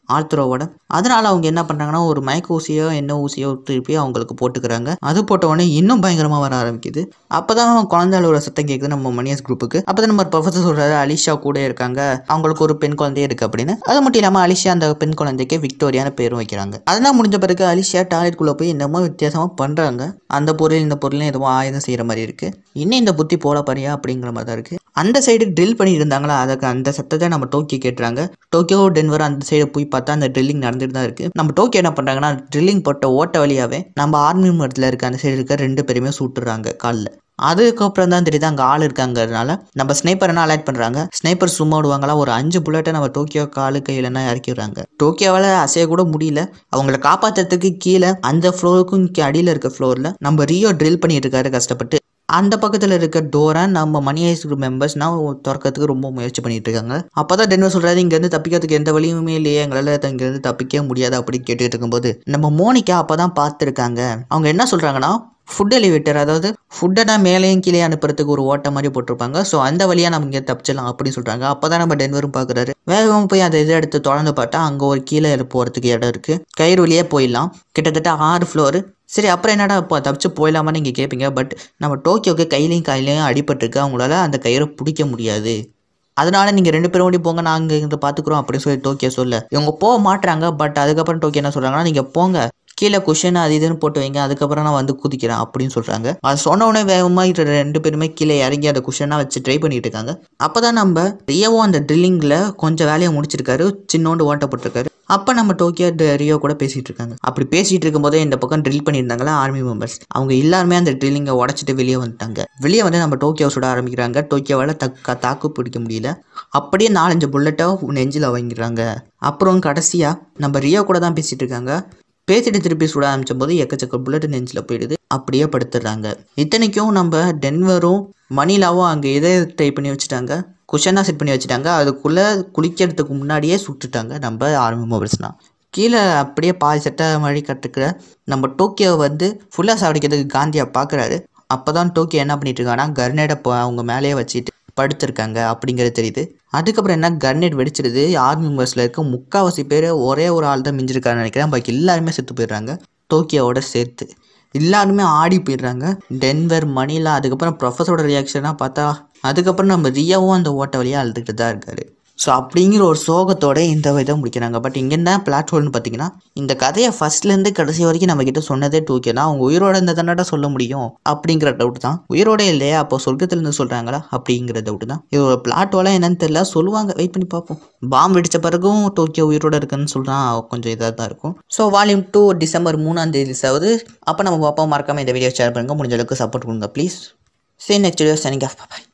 [SPEAKER 1] ஆர்த்ரோவோட அதனால அவங்க என்ன பண்ணுறாங்கன்னா ஒரு மயக்க ஊசியோ என்ன ஊசியோ திருப்பி அவங்களுக்கு போட்டுக்கிறாங்க அது போட்ட உடனே இன்னும் பயங்கரமாக வர ஆரம்பிக்குது அப்போ தான் குழந்தை அழுகிற சத்தம் கேட்குது நம்ம மணியஸ் குரூப்புக்கு அப்போ தான் நம்ம ப்ரொஃபஸர் சொல்கிறாரு அலிஷா கூட இருக்காங்க அவங்களுக்கு ஒரு பெண் குழந்தையே இருக்குது அப்படின்னு அது மட்டும் இல்லாமல் அலிஷா அந்த பெண் குழந்தைக்கு விக்டோரியான பேரும் வைக்கிறாங்க அதெல்லாம் முடிஞ்ச பிறகு அலிஷா டாய்லெட்குள்ளே போய் என்னமோ வித்தியாசமாக பண்ணுறாங்க அந்த பொருள் இந்த பொருளும் எதுவும் ஆயுதம் செய்கிற மாதிரி இருக்குது இன்னும் இந்த புத்தி போல பாரியா அப்படிங்கிற மாதிரி தான் இருக்குது அந்த சைடு ட்ரில் பண்ணிட்டு இருந்தாங்களா அதுக்கு அந்த சத்தத்தை நம்ம டோக்கியோ கேட்டுறாங்க டோக்கியோ டென்வர் அந்த சைடு போய் பார்த்தா அந்த ட்ரில்லிங் நடந்துட்டு தான் இருக்கு நம்ம டோக்கியோ என்ன பண்றாங்கன்னா ட்ரில்லிங் போட்ட ஓட்ட வழியாவே நம்ம ஆர்மி மரத்தில் இருக்க அந்த சைடு இருக்க ரெண்டு பேருமே சுட்டுறாங்க காலில் அதுக்கப்புறம் தான் தெரியுது அங்கே ஆள் இருக்காங்கிறதுனால நம்ம ஸ்னைப்பர் என்ன அலர்ட் பண்ணுறாங்க ஸ்னைப்பர் சும்மா விடுவாங்களா ஒரு அஞ்சு புல்லட்டை நம்ம டோக்கியோ காலு கையிலனா இறக்கி விடுறாங்க டோக்கியோவால் அசைய கூட முடியல அவங்கள காப்பாற்றுறதுக்கு கீழே அந்த ஃப்ளோருக்கும் அடியில் இருக்க ஃப்ளோரில் நம்ம ரியோ ட்ரில் பண்ணிட்டு இருக்காரு கஷ்டப்பட்டு அந்த பக்கத்தில் இருக்க டோரை நம்ம மணி ஐஸ் குரூப் மெம்பர்ஸ்னா திறக்கிறதுக்கு ரொம்ப முயற்சி பண்ணிட்டு இருக்காங்க அப்போ தான் டென்வர் சொல்கிறாரு இங்கேருந்து தப்பிக்கிறதுக்கு எந்த வழியுமே இல்லையே எங்களால் இங்கேருந்து தப்பிக்கவே முடியாது அப்படின்னு கேட்டுட்டு இருக்கும்போது நம்ம மோனிகா அப்போ தான் பார்த்துருக்காங்க அவங்க என்ன சொல்கிறாங்கன்னா ஃபுட் எலிவேட்டர் அதாவது ஃபுட்டை தான் மேலேயும் கீழே அனுப்புறதுக்கு ஒரு ஓட்ட மாதிரி போட்டிருப்பாங்க ஸோ அந்த வழியாக நம்ம இங்கே தப்பிச்சிடலாம் அப்படின்னு சொல்கிறாங்க அப்போ தான் நம்ம டென்வரும் பார்க்குறாரு வேகமாக போய் அந்த இதை எடுத்து தொடர்ந்து பார்த்தா அங்கே ஒரு கீழே போகிறதுக்கு இடம் இருக்குது கயிறு வழியே போயிடலாம் கிட்டத்தட்ட ஆறு ஃப்ளோரு சரி அப்புறம் என்னடா இப்போ தப்பிச்சு போயிடலாமான்னு நீங்கள் கேட்பீங்க பட் நம்ம டோக்கியோக்கு கையிலையும் கையிலையும் அடிபட்டிருக்கு அவங்களால அந்த கயிறை பிடிக்க முடியாது அதனால நீங்கள் ரெண்டு பேரும் ஓடி போங்க நாங்கள் இங்கே பார்த்துக்குறோம் அப்படின்னு சொல்லி டோக்கியோ சொல்ல இவங்க போக மாட்டுறாங்க பட் அதுக்கப்புறம் டோக்கியோ என்ன சொல்கிறாங்கன்னா நீங்கள் போங்க கீழே குஷன் அது இதுன்னு போட்டு வைங்க அதுக்கப்புறம் நான் வந்து குதிக்கிறேன் அப்படின்னு சொல்கிறாங்க அது சொன்ன உடனே வேகமாக ரெண்டு பேருமே கீழே இறங்கி அந்த குஷனாக வச்சு ட்ரை பண்ணிட்டு இருக்காங்க அப்போ தான் நம்ம ரியோ அந்த ட்ரில்லிங்கில் கொஞ்சம் வேலையை முடிச்சிருக்காரு சின்னோண்டு ஓட்டப்பட்டிருக்காரு அப்போ நம்ம டோக்கியோ ட- ரியோ கூட பேசிகிட்டு இருக்காங்க அப்படி பேசிகிட்டு இருக்கும்போதே இந்த பக்கம் ட்ரில் பண்ணியிருந்தாங்களா ஆர்மி மெம்பர்ஸ் அவங்க எல்லாருமே அந்த ட்ரில்லிங்கை உடச்சிட்டு வெளியே வந்துட்டாங்க வெளியே வந்து நம்ம டோக்கியோ சுட ஆரம்பிக்கிறாங்க டோக்கியோவால் தக்க தாக்கு பிடிக்க முடியல அப்படியே நாலஞ்சு புல்லட்டை நெஞ்சில் வாங்கிடுறாங்க அப்புறம் கடைசியாக நம்ம ரியோ கூட தான் பேசிகிட்டு இருக்காங்க பேசிட்டு திருப்பி சுட ஆரம்பிச்சும் போது எக்கச்சக்க புல்லட் நெஞ்சில் போயிடுது அப்படியே படுத்துடுறாங்க இத்தனைக்கும் நம்ம டென்வரும் மணிலாவும் அங்கே எதை ட்ரை பண்ணி வச்சுட்டாங்க குஷனாக செட் பண்ணி வச்சுட்டாங்க அதுக்குள்ளே குளிக்கிறதுக்கு முன்னாடியே சுட்டுட்டாங்க நம்ம ஆர்மி மொபைல்ஸ்னா கீழே அப்படியே பாதி சட்டை மழை கட்டுக்கிற நம்ம டோக்கியோ வந்து ஃபுல்லாக சாவடிக்கிறதுக்கு காந்தியா பார்க்குறாரு அப்போ தான் டோக்கியோ என்ன பண்ணிட்டு இருக்காங்கன்னா கர்னேடை அவங்க மேலேயே வச்சுட்டு படுத்திருக்காங்க அப்படிங்கிறது தெரியுது அதுக்கப்புறம் என்ன கர்னேட் வெடிச்சிடுது ஆர்மி மெம்பர்ஸில் இருக்க முக்காவாசி பேர் ஒரே ஒரு ஆள் தான் மிஞ்சிருக்காருன்னு நினைக்கிறேன் பாக்கி எல்லாருமே செத்து போயிடுறாங்க டோக்கியோவோட சேர்த்து எல்லாருமே ஆடி போயிடுறாங்க டென்வர் மணிலா அதுக்கப்புறம் ப்ரொஃபஸரோட ரியாக்ஷனாக பார்த்தா அதுக்கப்புறம் நம்ம ரியாவும் அந்த ஓட்ட வழியாக அழுதுகிட்டு தான் இருக்காரு ஸோ அப்படிங்கிற ஒரு சோகத்தோட இந்த இதை முடிக்கிறாங்க பட் இங்கே என்ன பிளாட் ஹோல்னு பார்த்தீங்கன்னா இந்த கதையை ஃபர்ஸ்ட்லேருந்து கடைசி வரைக்கும் நம்ம கிட்ட சொன்னதே டூக்கே தான் அவங்க உயிரோட இருந்த தானடா சொல்ல முடியும் அப்படிங்கிற டவுட் தான் உயிரோட இல்லையா அப்போ சொர்க்கத்திலேருந்து சொல்கிறாங்களா அப்படிங்கிற டவுட் தான் இது ஒரு பிளாட் ஹோலாக என்னன்னு தெரியல சொல்லுவாங்க வெயிட் பண்ணி பார்ப்போம் பாம்பு வெடிச்ச பிறகும் டோக்கியோ உயிரோட இருக்குன்னு சொல்கிறான் கொஞ்சம் இதாக தான் இருக்கும் ஸோ வால்யூம் டூ டிசம்பர் மூணாம் தேதி ஆகுது அப்போ நம்ம பார்ப்போம் மறக்காம இந்த வீடியோ ஷேர் பண்ணுங்க முடிஞ்ச அளவுக்கு சப்போர்ட் கொடுங்க ப்ளீஸ் சரி நெக்ஸ்ட் வீடியோ சனிங் ஆஃப் பாய்